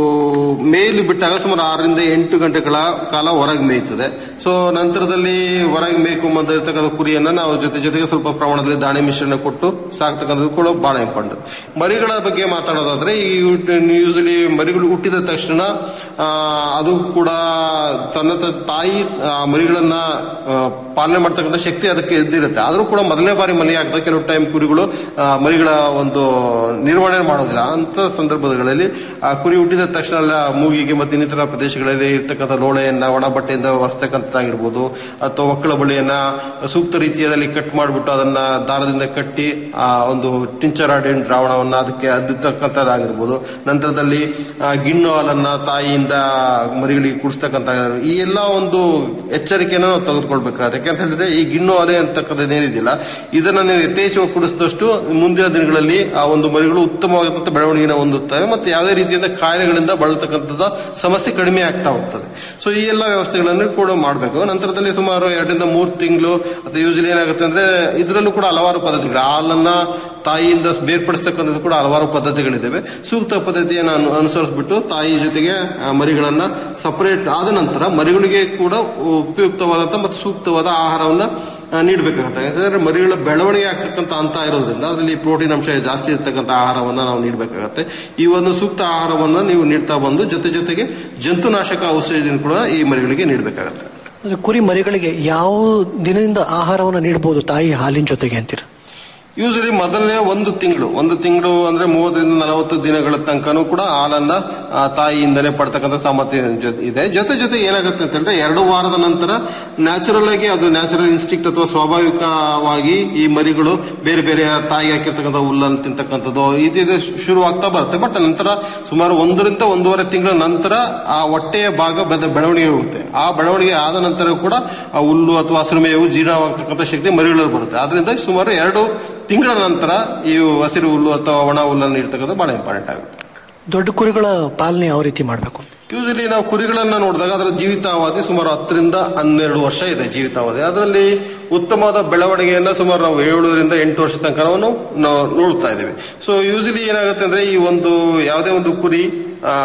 ಮೇಯ್ಲಿ ಬಿಟ್ಟಾಗ ಸುಮಾರು ಆರರಿಂದ ಎಂಟು ಗಂಟೆಗಳ ಕಾಲ ಹೊರಗೆ ಮೇಯ್ತದೆ ಸೊ ನಂತರದಲ್ಲಿ ಹೊರಗೆ ಮೇಯ್ಕೊಂಬಂದಿರ್ತಕ್ಕಂಥ ಕುರಿಯನ್ನ ನಾವು ಜೊತೆ ಜೊತೆಗೆ ಸ್ವಲ್ಪ ಪ್ರಮಾಣದಲ್ಲಿ ದಾಣಿ ಮಿಶ್ರಣ ಕೊಟ್ಟು ಸಾಕ್ತಕ್ಕಂಥದ್ದು ಕೂಡ ಬಹಳ ಇಂಪಾರ್ಟೆಂಟ್ ಮರಿಗಳ ಬಗ್ಗೆ ಮಾತಾಡೋದಾದ್ರೆ ಈ ಯೂಸಲಿ ಮರಿಗಳು ಹುಟ್ಟಿದ ತಕ್ಷಣ ಆ, ಅದು ಕೂಡ ತನ್ನ ತ- ತಾಯಿ ಆ, ಮರಿಗಳನ್ನ ಆ, ಪಾಲನೆ ಮಾಡ್ತಕ್ಕಂಥ ಶಕ್ತಿ ಅದಕ್ಕೆ ಇದ್ದಿರುತ್ತೆ ಆದ್ರೂ ಕೂಡ ಮೊದಲನೇ ಬಾರಿ ಮರಿ ಆಗ್ತದೆ ಕೆಲವು ಟೈಮ್ ಕುರಿಗಳು ಆ, ಮರಿಗಳ ಒಂದು ನಿರ್ವಹಣೆ ಮಾಡೋದಿಲ್ಲ ಅಂತ ಸಂದರ್ಭಗಳಲ್ಲಿ ಆ ಕುರಿ ಹುಟ್ಟಿದ ತಕ್ಷಣ ಎಲ್ಲ ಮೂಗಿಗೆ ಮತ್ತು ಇನ್ನಿತರ ಪ್ರದೇಶಗಳಲ್ಲಿ ಇರ್ತಕ್ಕಂಥ ಲೋಳೆಯನ್ನ ಒಣ ಬಟ್ಟೆಯಿಂದ ಒರೆಸ್ತಕ್ಕಂಥದ್ದಾಗಿರ್ಬೋದು ಅಥವಾ ಒಕ್ಕಳ ಬಳಿಯನ್ನ ಸೂಕ್ತ ರೀತಿಯಲ್ಲಿ ಕಟ್ ಮಾಡಿಬಿಟ್ಟು ಅದನ್ನ ದಾರದಿಂದ ಕಟ್ಟಿ ಆ ಒಂದು ಟಿಂಚರಾಡಿನ್ ದ್ರಾವಣವನ್ನ ಅದಕ್ಕೆ ಅದ್ದಿರ್ತಕ್ಕಂಥದ್ದಾಗಿರ್ಬೋದು ನಂತರದಲ್ಲಿ ಆ, ಗಿಣ್ಣು ಹಾಲನ್ನ ತಾಯಿಯಿಂದ ಮರಿಗಳಿಗೆ ಕುಡಿಸ್ತಕ್ಕಂಥ ಈ ಎಲ್ಲ ಒಂದು ಎಚ್ಚರಿಕೆಯನ್ನು ನಾವು ತೆಗೆದುಕೊಳ್ಬೇಕಾಗುತ್ತೆ ಯಾಕಂತ ಹೇಳಿದ್ರೆ ಈ ಗಿಣ್ಣು ಅಲೆ ಅಂತಕ್ಕಂಥದ್ದು ಏನಿದೆಯಲ್ಲ ಇದನ್ನ ನೀವು ಯಥೇಚ್ಛವಾಗಿ ಕುಡಿಸಿದಷ್ಟು ಮುಂದಿನ ದಿನಗಳಲ್ಲಿ ಆ ಒಂದು ಮರಿಗಳು ಉತ್ತಮವಾದಂತಹ ಬೆಳವಣಿಗೆನ ಹೊಂದುತ್ತವೆ ಮತ್ತೆ ಯಾವುದೇ ರೀತಿಯಿಂದ ಕಾಯಿಲೆಗಳಿಂದ ಬಳತಕ್ಕಂಥದ್ದು ಸಮಸ್ಯೆ ಕಡಿಮೆ ಆಗ್ತಾ ಹೋಗ್ತದೆ ಸೊ ಈ ಎಲ್ಲ ವ್ಯವಸ್ಥೆಗಳನ್ನು ಕೂಡ ಮಾಡಬೇಕು ನಂತರದಲ್ಲಿ ಸುಮಾರು ಎರಡರಿಂದ ಮೂರು ತಿಂಗಳು ಅಥವಾ ಯೂಶಲಿ ಏನಾಗುತ್ತೆ ಅಂದ್ರೆ ಇದರಲ್ಲೂ ಕೂಡ ಹಲವಾರು ಪದ್ಧತಿಗಳು ಹಾಲನ್ನ ತಾಯಿಯಿಂದ ಬೇರ್ಪಡಿಸ್ತಕ್ಕಂಥದ್ದು ಕೂಡ ಹಲವಾರು ಪದ್ಧತಿಗಳಿದ್ದಾವೆ ಸೂಕ್ತ ಪದ್ಧತಿಯನ್ನು ಅನು- ಅನುಸರಿಸ್ಬಿಟ್ಟು ತಾಯಿ ಜೊತೆಗೆ ಆ ಮರಿಗಳನ್ನ ಸಪರೇಟ್ ಆದ ನಂತರ ಮರಿಗಳಿಗೆ ಕೂಡ ಉಪಯುಕ್ತವಾದಂತ ಮತ್ತು ಸೂಕ್ತವಾದ ಆಹಾರವನ್ನ ಆ, ನೀಡಬೇಕಾಗುತ್ತೆ ಯಾಕಂದ್ರೆ ಮರಿಗಳ ಬೆಳವಣಿಗೆ ಆಗ್ತಕ್ಕಂಥ ಹಂತ ಇರೋದ್ರಿಂದ ಅದರಲ್ಲಿ ಪ್ರೋಟೀನ್ ಅಂಶ ಜಾಸ್ತಿ ಇರ್ತಕ್ಕಂಥ ಆಹಾರವನ್ನ ನಾವು ನೀಡಬೇಕಾಗತ್ತೆ ಈ ಒಂದು ಸೂಕ್ತ ಆಹಾರವನ್ನ ನೀವು ನೀಡ್ತಾ ಬಂದು ಜೊತೆ ಜೊತೆಗೆ ಜಂತುನಾಶಕ ಔಷಧಿಯನ್ನು ಕೂಡ ಈ ಮರಿಗಳಿಗೆ ನೀಡಬೇಕಾಗತ್ತೆ ಅಂದ್ರೆ ಕುರಿ ಮರಿಗಳಿಗೆ ಯಾವ ದಿನದಿಂದ ಆಹಾರವನ್ನು ನೀಡಬಹುದು ತಾಯಿ ಹಾಲಿನ ಜೊತೆಗೆ ಅಂತೀರಾ ಯೂಸಲಿ ಮೊದಲನೇ ಒಂದು ತಿಂಗಳು ಒಂದು ತಿಂಗಳು ಅಂದ್ರೆ ಮೂವತ್ತರಿಂದ ನಲವತ್ತು ದಿನಗಳ ತನಕನೂ ಕೂಡ ಹಾಲನ್ನ ಆ, ತಾಯಿಯಿಂದಲೇ ಪಡ್ತಕ್ಕಂಥ ಸಾಮರ್ಥ್ಯ ಜೊ- ಇದೆ ಜೊತೆ ಜೊತೆ ಏನಾಗುತ್ತೆ ಅಂತ ಹೇಳಿದ್ರೆ ಎರಡು ವಾರದ ನಂತರ ನ್ಯಾಚುರಲ್ ಆಗಿ ಅದು ನ್ಯಾಚುರಲ್ ಇನ್ಸ್ಟಿಕ್ಟ್ ಅಥವಾ ಸ್ವಾಭಾವಿಕವಾಗಿ ಈ ಮರಿಗಳು ಬೇರೆ ಬೇರೆ ತಾಯಿ ಹಾಕಿರ್ತಕ್ಕಂಥ ಹುಲ್ಲನ್ನು ತಿಂತಕ್ಕಂಥದ್ದು ಇದು ಶುರು ಆಗ್ತಾ ಬರುತ್ತೆ ಬಟ್ ನಂತರ ಸುಮಾರು ಒಂದರಿಂದ ಒಂದೂವರೆ ತಿಂಗಳ ನಂತರ ಆ ಹೊಟ್ಟೆಯ ಭಾಗ ಬೆದ ಬೆಳವಣಿಗೆ ಹೋಗುತ್ತೆ ಆ ಬೆಳವಣಿಗೆ ಆದ ನಂತರ ಕೂಡ ಆ ಹುಲ್ಲು ಅಥವಾ ಹಸಿರು ಮೇವು ಜೀರ್ಣವಾಗ್ತಕ್ಕಂಥ ಶಕ್ತಿ ಮರಿಗಳಲ್ಲಿ ಬರುತ್ತೆ ಆದ್ರಿಂದ ಸುಮಾರು ಎರಡು ತಿಂಗಳ ನಂತರ ಈ ಹಸಿರು ಹುಲ್ಲು ಅಥವಾ ಒಣ ಹುಲ್ಲನ್ನು ಇರ್ತಕ್ಕಂಥ ಬಹಳ ಇಂಪಾರ್ಟೆಂಟ್ ಆಗುತ್ತೆ ದೊಡ್ಡ ಕುರಿಗಳ ಪಾಲನೆ ಯಾವ ರೀತಿ ಮಾಡಬೇಕು ಯೂಶಲಿ ನಾವು ಕುರಿಗಳನ್ನ ನೋಡಿದಾಗ ಅದರ ಜೀವಿತಾವಧಿ ಸುಮಾರು ಹತ್ತರಿಂದ ಹನ್ನೆರಡು ವರ್ಷ ಇದೆ ಜೀವಿತಾವಧಿ ಅದರಲ್ಲಿ ಉತ್ತಮವಾದ ಬೆಳವಣಿಗೆಯನ್ನ ಸುಮಾರು ನಾವು ಏಳರಿಂದ ಎಂಟು ವರ್ಷ ತನಕ ನಾವು ನಾವು ನೋಡ್ತಾ ಇದ್ದೀವಿ ಸೊ ಯೂಶಲಿ ಏನಾಗುತ್ತೆ ಅಂದ್ರೆ ಈ ಒಂದು ಯಾವುದೇ ಒಂದು ಕುರಿ ಆ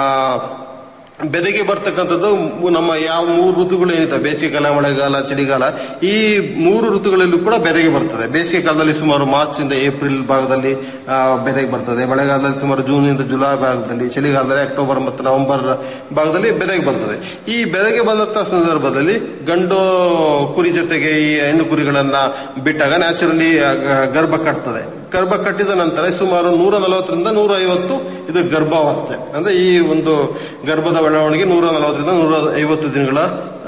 ಬೆದೆಗೆ ಬರ್ತಕ್ಕಂಥದ್ದು ಮು- ನಮ್ಮ ಯಾವ ಮೂರು ಋತುಗಳು ಏನಿದೆ ಬೇಸಿಗೆಗಾಲ ಮಳೆಗಾಲ ಚಳಿಗಾಲ ಈ ಮೂರು ಋತುಗಳಲ್ಲೂ ಕೂಡ ಬೆದೆಗೆ ಬರ್ತದೆ ಬೇಸಿಗೆ ಕಾಲದಲ್ಲಿ ಸುಮಾರು ಮಾರ್ಚ್ ಇಂದ ಏಪ್ರಿಲ್ ಭಾಗದಲ್ಲಿ ಆ, ಬೆದೆಗೆ ಬರ್ತದೆ ಮಳೆಗಾಲದಲ್ಲಿ ಸುಮಾರು ಜೂನ್ ಇಂದ ಜುಲೈ ಭಾಗದಲ್ಲಿ ಚಳಿಗಾಲದಲ್ಲಿ ಅಕ್ಟೋಬರ್ ಮತ್ತು ನವೆಂಬರ್ ಭಾಗದಲ್ಲಿ ಬೆದೆಗೆ ಬರ್ತದೆ ಈ ಬೆದೆಗೆ ಬಂದಂತ ಸಂದರ್ಭದಲ್ಲಿ ಗಂಡು ಕುರಿ ಜೊತೆಗೆ ಈ ಹೆಣ್ಣು ಕುರಿಗಳನ್ನ ಬಿಟ್ಟಾಗ ನ್ಯಾಚುರಲಿ ಗರ್ಭ ಕಟ್ತದೆ ಗರ್ಭ ಕಟ್ಟಿದ ನಂತರ ಸುಮಾರು ನೂರ ನಲವತ್ತರಿಂದ ನೂರ ಐವತ್ತು ಇದು ಗರ್ಭಾವಸ್ಥೆ ಅಂದ್ರೆ ಈ ಒಂದು ಗರ್ಭದ ಬೆಳವಣಿಗೆ ನೂರ ನಲವತ್ತರಿಂದ ನೂರ ಐವತ್ತು ದಿನಗಳ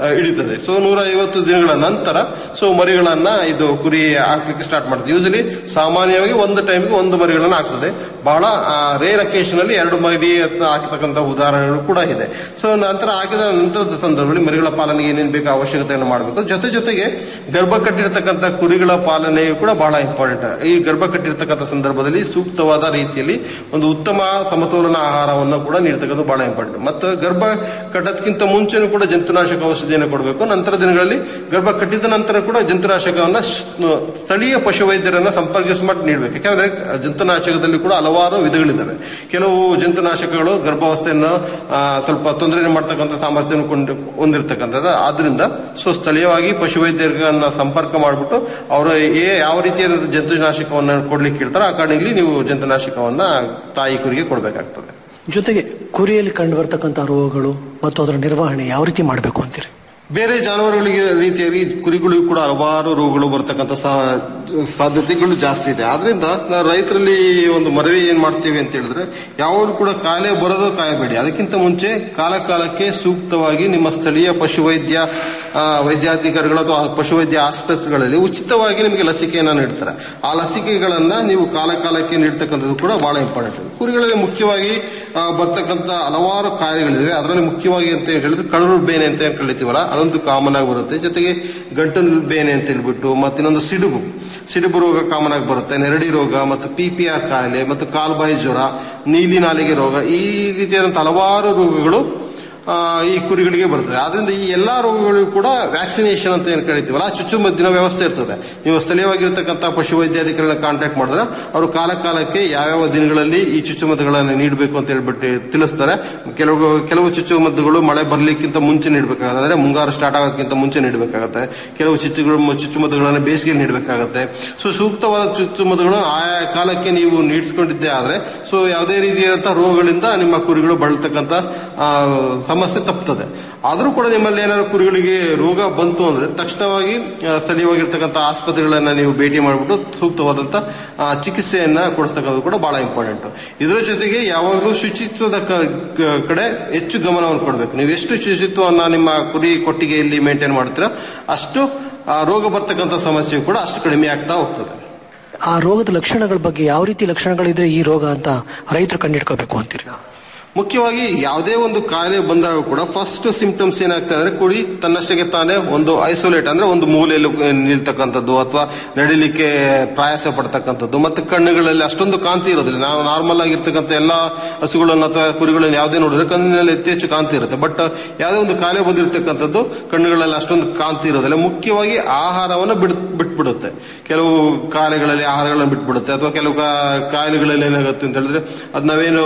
ಆ, ಹಿಡಿತದೆ ಸೊ ನೂರ ಐವತ್ತು ದಿನಗಳ ನಂತರ ಸೊ ಮರಿಗಳನ್ನ ಇದು ಕುರಿ ಹಾಕ್ಲಿಕ್ಕೆ ಸ್ಟಾರ್ಟ್ ಮಾಡ್ತದೆ ಯೂಸಲಿ ಸಾಮಾನ್ಯವಾಗಿ ಒಂದು ಟೈಮ್ಗೆ ಒಂದು ಮರಿಗಳನ್ನ ಹಾಕ್ತದೆ ಬಹಳ ರೇರ್ ಅಕೇಶನ್ ಅಲ್ಲಿ ಎರಡು ಮರಿ ಅಂತ ಹಾಕತಕ್ಕಂತ ಉದಾಹರಣೆಗಳು ಕೂಡ ಇದೆ ಸೊ ನಂತರ ಹಾಕಿದ ನಂತರದ ಸಂದರ್ಭದಲ್ಲಿ ಮರಿಗಳ ಪಾಲನೆಗೆ ಏನೇನು ಬೇಕು ಅವಶ್ಯಕತೆಯನ್ನು ಮಾಡಬೇಕು ಜೊತೆ ಜೊತೆಗೆ ಗರ್ಭ ಕಟ್ಟಿರ್ತಕ್ಕಂಥ ಕುರಿಗಳ ಪಾಲನೆಯು ಕೂಡ ಬಹಳ ಇಂಪಾರ್ಟೆಂಟ್ ಈ ಗರ್ಭ ಕಟ್ಟಿರ್ತಕ್ಕಂಥ ಸಂದರ್ಭದಲ್ಲಿ ಸೂಕ್ತವಾದ ರೀತಿಯಲ್ಲಿ ಒಂದು ಉತ್ತಮ ಸಮತೋಲನ ಆಹಾರವನ್ನು ಕೂಡ ನೀಡ್ತಕ್ಕಂಥ ಬಹಳ ಇಂಪಾರ್ಟೆಂಟ್ ಮತ್ತು ಗರ್ಭ ಕಟ್ಟೋದಕ್ಕಿಂತ ಮುಂಚೆನೂ ಕೂಡ ಜಂತುನಾಶಕ ಔಷಧಿಯನ್ನು ಕೊಡಬೇಕು ನಂತರ ದಿನಗಳಲ್ಲಿ ಗರ್ಭ ಕಟ್ಟಿದ ನಂತರ ಕೂಡ ಜಂತುನಾಶಕವನ್ನ ಶ- ಸ್ಥಳೀಯ ಪಶುವೈದ್ಯರನ್ನ ಸಂಪರ್ಕಿಸಿ ಮಾಡಿ ನೀಡಬೇಕು ಯಾಕಂದ್ರೆ ಜಂತುನಾಶಕದಲ್ಲಿ ಕೂಡ ಹಲವಾರು ವಿಧಗಳಿದ್ದಾವೆ ಕೆಲವು ಜಂತುನಾಶಕಗಳು ಗರ್ಭಾವಸ್ಥೆಯನ್ನು ಆ, ಸ್ವಲ್ಪ ತೊಂದರೆ ಮಾಡ್ತಕ್ಕಂಥ ಸಾಮರ್ಥ್ಯವನ್ನು ಕೊಂಡು ಹೊಂದಿರತಕ್ಕಂಥದ್ದು ಆದ್ರಿಂದ ಸೊ ಸ್ಥಳೀಯವಾಗಿ ಪಶುವೈದ್ಯರನ್ನ ಸಂಪರ್ಕ ಮಾಡಿಬಿಟ್ಟು ಅವರು ಏ ಯಾವ ರೀತಿಯಾದ ಜಂತುನಾಶಕವನ್ನು ಕೊಡ್ಲಿಕ್ಕೆ ಹೇಳ್ತಾರೆ ಆ ಕಾರಣದಲ್ಲಿ ನೀವು ಜಂತುನಾಶಕವನ್ನ ತಾಯಿ ಕುರಿಗೆ ಕೊಡಬೇಕಾಗ್ತದೆ ಜೊತೆಗೆ ಕುರಿಯಲ್ಲಿ ಕಂಡು ಬರ್ತಕ್ಕಂಥ ರೋಗಗಳು ಮತ್ತು ಅದರ ನಿರ್ವಹಣೆ ಯಾವ ರೀತಿ ಮಾಡಬೇಕು ಅಂತೀರಿ ಬೇರೆ ಜಾನುವಾರುಗಳಿಗೆ ರೀತಿಯಾಗಿ ಕುರಿಗಳಿಗೂ ಕೂಡ ಹಲವಾರು ರೋಗಗಳು ಬರ್ತಕ್ಕಂಥ ಸಾ- ಸಾಧ್ಯತೆಗಳು ಜಾಸ್ತಿ ಇದೆ ಆದ್ರಿಂದ ನಾವು ರೈತರಲ್ಲಿ ಒಂದು ಮನವಿ ಏನ್ ಮಾಡ್ತೀವಿ ಅಂತ ಹೇಳಿದ್ರೆ ಯಾವಾಗಲೂ ಕೂಡ ಕಾಯಿಲೆ ಬರೋದು ಕಾಯಬೇಡಿ ಅದಕ್ಕಿಂತ ಮುಂಚೆ ಕಾಲ ಕಾಲಕ್ಕೆ ಸೂಕ್ತವಾಗಿ ನಿಮ್ಮ ಸ್ಥಳೀಯ ಪಶುವೈದ್ಯ ಆ, ವೈದ್ಯಾಧಿಕಾರಿಗಳು ಅಥವಾ ಪಶುವೈದ್ಯ ಆಸ್ಪತ್ರೆಗಳಲ್ಲಿ ಉಚಿತವಾಗಿ ನಿಮಗೆ ಲಸಿಕೆಯನ್ನ ನೀಡ್ತಾರೆ ಆ ಲಸಿಕೆಗಳನ್ನ ನೀವು ಕಾಲ ಕಾಲಕ್ಕೆ ನೀಡ್ತಕ್ಕಂಥದ್ದು ಕೂಡ ಬಹಳ ಇಂಪಾರ್ಟೆಂಟ್ ಕುರಿಗಳಲ್ಲಿ ಮುಖ್ಯವಾಗಿ ಆ, ಬರ್ತಕ್ಕಂಥ ಹಲವಾರು ಕಾಯಿಲೆಗಳಿವೆ ಅದರಲ್ಲಿ ಮುಖ್ಯವಾಗಿ ಅಂತ ಹೇಳಿದ್ರೆ ಕಳರು ಬೇನೆ ಅಂತ ಏನ್ ಕಳಿತೀವಲ್ಲ ಅದಂತೂ ಕಾಮನ್ ಆಗಿ ಬರುತ್ತೆ ಜೊತೆಗೆ ಗಂಟಲು ಬೇನೆ ಅಂತ ಹೇಳ್ಬಿಟ್ಟು ಮತ್ತಿನ್ನೊಂದು ಸಿಡುಬು ಸಿಡುಬು ರೋಗ ಕಾಮನ್ ಆಗಿ ಬರುತ್ತೆ ನೆರಡಿ ರೋಗ ಮತ್ತು ಪಿ ಪಿ ಆರ್ ಕಾಯಿಲೆ ಮತ್ತು ಕಾಲ್ಬಾಯಿ ಜ್ವರ ನೀಲಿ ನಾಲಿಗೆ ರೋಗ ಈ ರೀತಿಯಾದಂಥ ಹಲವಾರು ರೋಗಗಳು ಆ, ಈ ಕುರಿಗಳಿಗೆ ಬರ್ತದೆ ಆದ್ರಿಂದ ಈ ಎಲ್ಲಾ ರೋಗಗಳಿಗೂ ಕೂಡ ವ್ಯಾಕ್ಸಿನೇಷನ್ ಅಂತ ಏನು ಕರಿತೀವಲ್ಲ ಆ ಚುಚ್ಚುಮದ್ದಿನ ವ್ಯವಸ್ಥೆ ಇರ್ತದೆ ನೀವು ಸ್ಥಳೀಯವಾಗಿರ್ತಕ್ಕಂಥ ಪಶುವೈದ್ಯಾಧಿಕಾರಿಗಳನ್ನ ಕಾಂಟ್ಯಾಕ್ಟ್ ಮಾಡಿದ್ರೆ ಅವರು ಕಾಲ ಕಾಲಕ್ಕೆ ಯಾವ್ಯಾವ ದಿನಗಳಲ್ಲಿ ಈ ಚುಚ್ಚುಮದ್ದುಗಳನ್ನು ನೀಡಬೇಕು ಅಂತ ಹೇಳ್ಬಿಟ್ಟು ತಿಳಿಸ್ತಾರೆ ಕೆಲವು ಕೆಲವು ಚುಚ್ಚುಮದ್ದುಗಳು ಮಳೆ ಬರ್ಲಿಕ್ಕಿಂತ ಮುಂಚೆ ನೀಡಬೇಕಾಗುತ್ತೆ ಅಂದ್ರೆ ಮುಂಗಾರು ಸ್ಟಾರ್ಟ್ ಆಗೋಕ್ಕಿಂತ ಮುಂಚೆ ನೀಡಬೇಕಾಗುತ್ತೆ ಕೆಲವು ಚುಚ್ಚುಗಳು ಚುಚ್ಚುಮದ್ದುಗಳನ್ನು ಬೇಸಿಗೆ ನೀಡಬೇಕಾಗುತ್ತೆ ಸೊ ಸೂಕ್ತವಾದ ಚುಚ್ಚುಮದ್ದುಗಳನ್ನು ಆಯಾ ಕಾಲಕ್ಕೆ ನೀವು ನೀಡಿಸ್ಕೊಂಡಿದ್ದೇ ಆದ್ರೆ ಸೊ ಯಾವುದೇ ರೀತಿಯಾದಂತಹ ರೋಗಗಳಿಂದ ನಿಮ್ಮ ಕುರಿಗಳು ಬಳಲ್ತಕ್ಕಂಥ ಆ, ಸಮಸ್ಯೆ ತಪ್ಪುತ್ತದೆ ಆದರೂ ಕೂಡ ನಿಮ್ಮಲ್ಲಿ ಏನಾದ್ರು ಕುರಿಗಳಿಗೆ ರೋಗ ಬಂತು ಅಂದ್ರೆ ತಕ್ಷಣವಾಗಿ ಆ, ಸ್ಥಳೀಯವಾಗಿರ್ತಕ್ಕಂಥ ಆಸ್ಪತ್ರೆಗಳನ್ನ ನೀವು ಭೇಟಿ ಮಾಡಿಬಿಟ್ಟು ಸೂಕ್ತವಾದಂಥ ಆ, ಚಿಕಿತ್ಸೆಯನ್ನ ಕೊಡಿಸ್ತಕ್ಕಂಥದ್ದು ಕೂಡ ಬಹಳ ಇಂಪಾರ್ಟೆಂಟ್ ಇದರ ಜೊತೆಗೆ ಯಾವಾಗಲೂ ಶುಚಿತ್ವದ ಕ- ಕ- ಕಡೆ ಹೆಚ್ಚು ಗಮನವನ್ನು ಕೊಡಬೇಕು ನೀವು ಎಷ್ಟು ಶುಚಿತ್ವವನ್ನ ನಿಮ್ಮ ಕುರಿ ಕೊಟ್ಟಿಗೆಯಲ್ಲಿ ಮೇಂಟೈನ್ ಮಾಡ್ತೀರಾ ಅಷ್ಟು ಆ, ರೋಗ ಬರ್ತಕ್ಕಂಥ ಸಮಸ್ಯೆ ಕೂಡ ಅಷ್ಟು ಕಡಿಮೆ ಆಗ್ತಾ ಹೋಗ್ತದೆ ಆ ರೋಗದ ಲಕ್ಷಣಗಳ ಬಗ್ಗೆ ಯಾವ ರೀತಿ ಲಕ್ಷಣಗಳಿದ್ರೆ ಈ ರೋಗ ಅಂತ ರೈತರು ಕಂಡಿಡ್ಕೋಬೇಕು ಅಂತೀರಿ ಮುಖ್ಯವಾಗಿ ಯಾವುದೇ ಒಂದು ಕಾಯಿಲೆ ಬಂದಾಗ ಕೂಡ ಫಸ್ಟ್ ಸಿಂಪ್ಟಮ್ಸ್ ಏನಾಗ್ತದೆ ಅಂದ್ರೆ ಕುರಿ ತನ್ನಷ್ಟಕ್ಕೆ ತಾನೇ ಒಂದು ಐಸೋಲೇಟ್ ಅಂದ್ರೆ ಒಂದು ಮೂಲೆಯಲ್ಲಿ ನಿಲ್ತಕ್ಕಂಥದ್ದು ಅಥವಾ ನಡಿಲಿಕ್ಕೆ ಪ್ರಯಾಸ ಪಡ್ತಕ್ಕಂಥದ್ದು ಮತ್ತೆ ಕಣ್ಣುಗಳಲ್ಲಿ ಅಷ್ಟೊಂದು ಕಾಂತಿ ಇರೋದಿಲ್ಲ ನಾವು ನಾರ್ಮಲ್ ಆಗಿರ್ತಕ್ಕಂಥ ಎಲ್ಲಾ ಹಸುಗಳನ್ನು ಅಥವಾ ಕುರಿಗಳನ್ನು ಯಾವುದೇ ನೋಡಿದ್ರೆ ಕಣ್ಣಿನಲ್ಲಿ ಅತಿ ಹೆಚ್ಚು ಕಾಂತಿ ಇರುತ್ತೆ ಬಟ್ ಯಾವುದೇ ಒಂದು ಕಾಯಿಲೆ ಬಂದಿರತಕ್ಕಂಥದ್ದು ಕಣ್ಣುಗಳಲ್ಲಿ ಅಷ್ಟೊಂದು ಕಾಂತಿ ಇರೋದಿಲ್ಲ ಮುಖ್ಯವಾಗಿ ಆಹಾರವನ್ನು ಬಿಡ್ ಬಿಟ್ಬಿಡುತ್ತೆ ಕೆಲವು ಕಾಯಿಲೆಗಳಲ್ಲಿ ಆಹಾರಗಳನ್ನು ಬಿಟ್ಬಿಡುತ್ತೆ ಅಥವಾ ಕೆಲವು ಕಾ- ಕಾಯಿಲೆಗಳಲ್ಲಿ ಏನಾಗುತ್ತೆ ಅಂತ ಹೇಳಿದ್ರೆ ಅದ್ ನಾವೇನು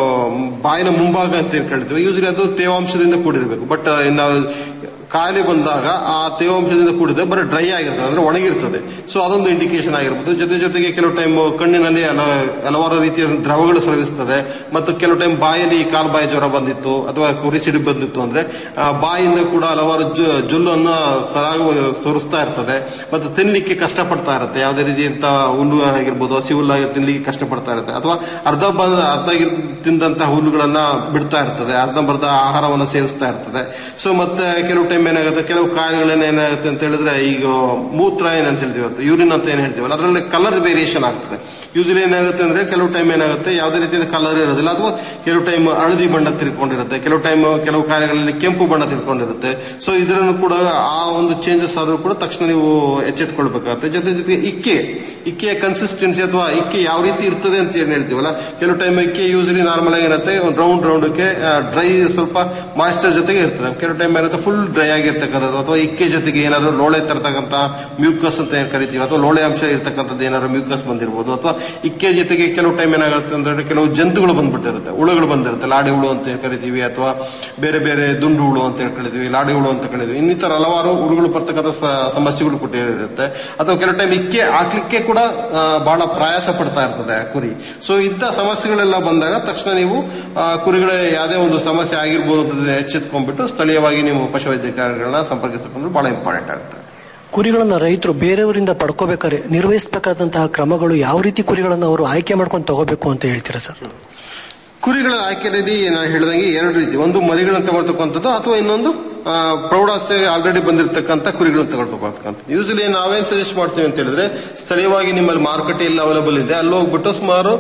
ಬಾಯಿನ ಮುಂಭಾಗ ಅಂತ ಏನ್ ಕೇಳ್ತೀವಿ ಯೂಸಲಿ ಅದು ತೇವಾಂಶದಿಂದ ಕೂಡಿರ್ಬೇಕು ಬಟ್ ನಾವು ಕಾಯಿಲೆ ಬಂದಾಗ ಆ ತೇವಾಂಶದಿಂದ ಕೂಡಿದೆ ಬರೀ ಡ್ರೈ ಆಗಿರ್ತದೆ ಅಂದ್ರೆ ಒಣಗಿರ್ತದೆ ಸೊ ಅದೊಂದು ಇಂಡಿಕೇಶನ್ ಆಗಿರ್ಬೋದು ಜೊತೆ ಜೊತೆಗೆ ಕೆಲವು ಟೈಮ್ ಕಣ್ಣಿನಲ್ಲಿ ಹಲ- ಹಲವಾರು ರೀತಿಯ ದ್ರವಗಳು ಸ್ರವಿಸ್ತದೆ ಮತ್ತು ಕೆಲವು ಟೈಮ್ ಬಾಯಲ್ಲಿ ಕಾಲ್ ಬಾಯಿ ಜ್ವರ ಬಂದಿತ್ತು ಅಥವಾ ಕುರಿ ಸಿಡಿಬು ಬಂದಿತ್ತು ಅಂದ್ರೆ ಆ ಬಾಯಿಂದ ಕೂಡ ಹಲವಾರು ಜೊ- ಜೊಲ್ಲನ್ನು ಸರಾಗ ತೋರಿಸ್ತಾ ಇರ್ತದೆ ಮತ್ತು ತಿನ್ಲಿಕ್ಕೆ ಕಷ್ಟಪಡ್ತಾ ಇರುತ್ತೆ ಯಾವುದೇ ರೀತಿಯಂತ ಹುಲ್ಲು ಆಗಿರ್ಬೋದು ಹಸಿ ಹುಲ್ಲಾಗಿ ತಿನ್ಲಿಕ್ಕೆ ಕಷ್ಟಪಡ್ತಾ ಇರುತ್ತೆ ಅಥವಾ ಅರ್ಧ ಬಂದ ಅರ್ಧ ಇರ್- ತಿಂದಂತಹ ಹುಲ್ಲುಗಳನ್ನ ಬಿಡ್ತಾ ಇರ್ತದೆ ಅರ್ಧಂಬರ್ಧ ಆಹಾರವನ್ನು ಸೇವಿಸ್ತಾ ಇರ್ತದೆ ಸೊ ಮತ್ತೆ ಕೆಲವು ಟೈಮ್ ಏನಾಗುತ್ತೆ ಕೆಲವು ಕಾಯಿಲೆಗಳನ್ನ ಏನಾಗುತ್ತೆ ಅಂತ ಹೇಳಿದ್ರೆ ಈಗ ಮೂತ್ರ ಏನಂತ ಹೇಳ್ತೀವಿ ಯೂರಿನ್ ಅಂತ ಏನ್ ಹೇಳ್ತೀವಲ್ಲ ಅದರಲ್ಲಿ ಕಲರ್ ವೇರಿಯೇಷನ್ ಆಗ್ತದೆ ಯೂಶಲಿ ಏನಾಗುತ್ತೆ ಅಂದ್ರೆ ಕೆಲವು ಟೈಮ್ ಏನಾಗುತ್ತೆ ಯಾವುದೇ ರೀತಿಯ ಕಲರ್ ಇರೋದಿಲ್ಲ ಅಥವಾ ಕೆಲವು ಟೈಮ್ ಹಳದಿ ಬಣ್ಣ ತಿರ್ಕೊಂಡಿರುತ್ತೆ ಕೆಲವು ಟೈಮ್ ಕೆಲವು ಕಾರ್ಯಗಳಲ್ಲಿ ಕೆಂಪು ಬಣ್ಣ ತಿರ್ಕೊಂಡಿರುತ್ತೆ ಸೊ ಇದರನ್ನು ಕೂಡ ಆ ಒಂದು ಚೇಂಜಸ್ ಆದ್ರೂ ಕೂಡ ತಕ್ಷಣ ನೀವು ಎಚ್ಚೆತ್ಕೊಳ್ಬೇಕಾಗುತ್ತೆ ಜೊತೆ ಜೊತೆಗೆ ಇಕ್ಕೆ ಇಕ್ಕೆಯ ಕನ್ಸಿಸ್ಟೆನ್ಸಿ ಅಥವಾ ಇಕ್ಕೆ ಯಾವ ರೀತಿ ಇರ್ತದೆ ಅಂತ ಏನ್ ಹೇಳ್ತೀವಲ್ಲ ಕೆಲವು ಟೈಮ್ ಇಕ್ಕೆ ಯೂಶಲಿ ನಾರ್ಮಲ್ ಆಗಿ ಏನಿರುತ್ತೆ ಒಂದು ರೌಂಡ್ ರೌಂಡ್ಗೆ ಡ್ರೈ ಸ್ವಲ್ಪ ಮಾಯಿಸ್ಚರ್ ಜೊತೆಗೆ ಇರ್ತದೆ ಕೆಲವು ಟೈಮ್ ಏನಾಗುತ್ತೆ ಫುಲ್ ಡ್ರೈ ಆಗಿರ್ತಕ್ಕಂಥದ್ದು ಅಥವಾ ಇಕ್ಕೆ ಜೊತೆಗೆ ಏನಾದರೂ ಲೋಳೆ ತರ್ತಕ್ಕಂಥ ಮ್ಯೂಕಸ್ ಅಂತ ಏನ್ ಕರಿತೀವಿ ಅಥವಾ ಲೋಳೆ ಅಂಶ ಇರ್ತಕ್ಕಂಥದ್ದು ಏನಾದ್ರು ಮ್ಯೂಕಸ್ ಬಂದಿರ್ಬೋದು ಅಥವಾ ಇಕ್ಕೆ ಜೊತೆಗೆ ಕೆಲವು ಟೈಮ್ ಏನಾಗುತ್ತೆ ಅಂದ್ರೆ ಕೆಲವು ಜಂತುಗಳು ಬಂದ್ಬಿಟ್ಟಿರುತ್ತೆ ಹುಳುಗಳು ಬಂದಿರುತ್ತೆ ಲಾಡಿ ಹುಳು ಅಂತ ಏನ್ ಕರಿತೀವಿ ಅಥವಾ ಬೇರೆ ಬೇರೆ ದುಂಡು ಹುಳು ಅಂತ ಹೇಳಿ ಕರಿತೀವಿ ಲಾಡಿ ಹುಳು ಅಂತ ಕರಿತೀವಿ ಇನ್ನಿತರ ಹಲವಾರು ಹುಳುಗಳು ಬರ್ತಕ್ಕಂಥ ಸ- ಸಮಸ್ಯೆಗಳು ಕೊಟ್ಟಿರುತ್ತೆ ಅಥವಾ ಕೆಲವು ಟೈಮ್ ಇಕ್ಕೆ ಹಾಕ್ಲಿಕ್ಕೆ ಕೂಡ ಆ, ಬಹಳ ಪ್ರಯಾಸ ಪಡ್ತಾ ಇರ್ತದೆ ಕುರಿ ಸೊ ಇಂಥ ಸಮಸ್ಯೆಗಳೆಲ್ಲ ಬಂದಾಗ ತಕ್ಷಣ ನೀವು ಆ, ಕುರಿಗಳ ಯಾವುದೇ ಒಂದು ಸಮಸ್ಯೆ ಆಗಿರ್ಬೋದು ಅಂತ ಎಚ್ಚೆತ್ಕೊಂಡ್ಬಿಟ್ಟು ಸ್ಥಳೀಯವಾಗಿ ನೀವು ಪಶುವೈದ್ಯಾಧಿಕಾರಿಗಳನ್ನ ಸಂಪರ್ಕಿಸಬೇಕು ಬಹಳ ಇಂಪಾರ್ಟೆಂಟ್ ಆಗುತ್ತೆ ಕುರಿಗಳನ್ನ ರೈತರು ಬೇರೆಯವರಿಂದ ಪಡ್ಕೋಬೇಕಾದ್ರೆ ನಿರ್ವಹಿಸಬೇಕಾದಂತಹ ಕ್ರಮಗಳು ಯಾವ ರೀತಿ ಕುರಿಗಳನ್ನ ಅವರು ಆಯ್ಕೆ ಮಾಡ್ಕೊಂಡು ತಗೋಬೇಕು ಅಂತ ಹೇಳ್ತೀರಾ ಸರ್ ಕುರಿಗಳ ಆಯ್ಕೆಯಲ್ಲಿ ನಾನು ಹೇಳಿದಂಗೆ ಎರಡು ರೀತಿ ಒಂದು ಮರಿಗಳನ್ನು ತಗೊಳ್ತಕ್ಕಂಥದ್ದು ಅಥವಾ ಇನ್ನೊಂದು ಆ, ಪ್ರೌಢಾವಸ್ಥೆಗೆ ಆಲ್ರೆಡಿ ಬಂದಿರತಕ್ಕಂಥ ಕುರಿಗಳನ್ನು ತಗೊಳ್ಬೇಕಂತ ಯೂಶಲಿ ನಾವೇನ್ ಸಜೆಸ್ಟ್ ಮಾಡ್ತೀವಿ ಅಂತ ಹೇಳಿದ್ರೆ ಸ್ಥಳೀಯವಾಗಿ ನಿಮ್ಮಲ್ಲಿ ಮಾರುಕಟ್ಟೆಯಲ್ಲಿ ಅವೈಲಬಲ್ ಇದೆ ಅಲ್ಲಿ ಹೋಗ್ಬಿಟ್ಟು ಸುಮಾರು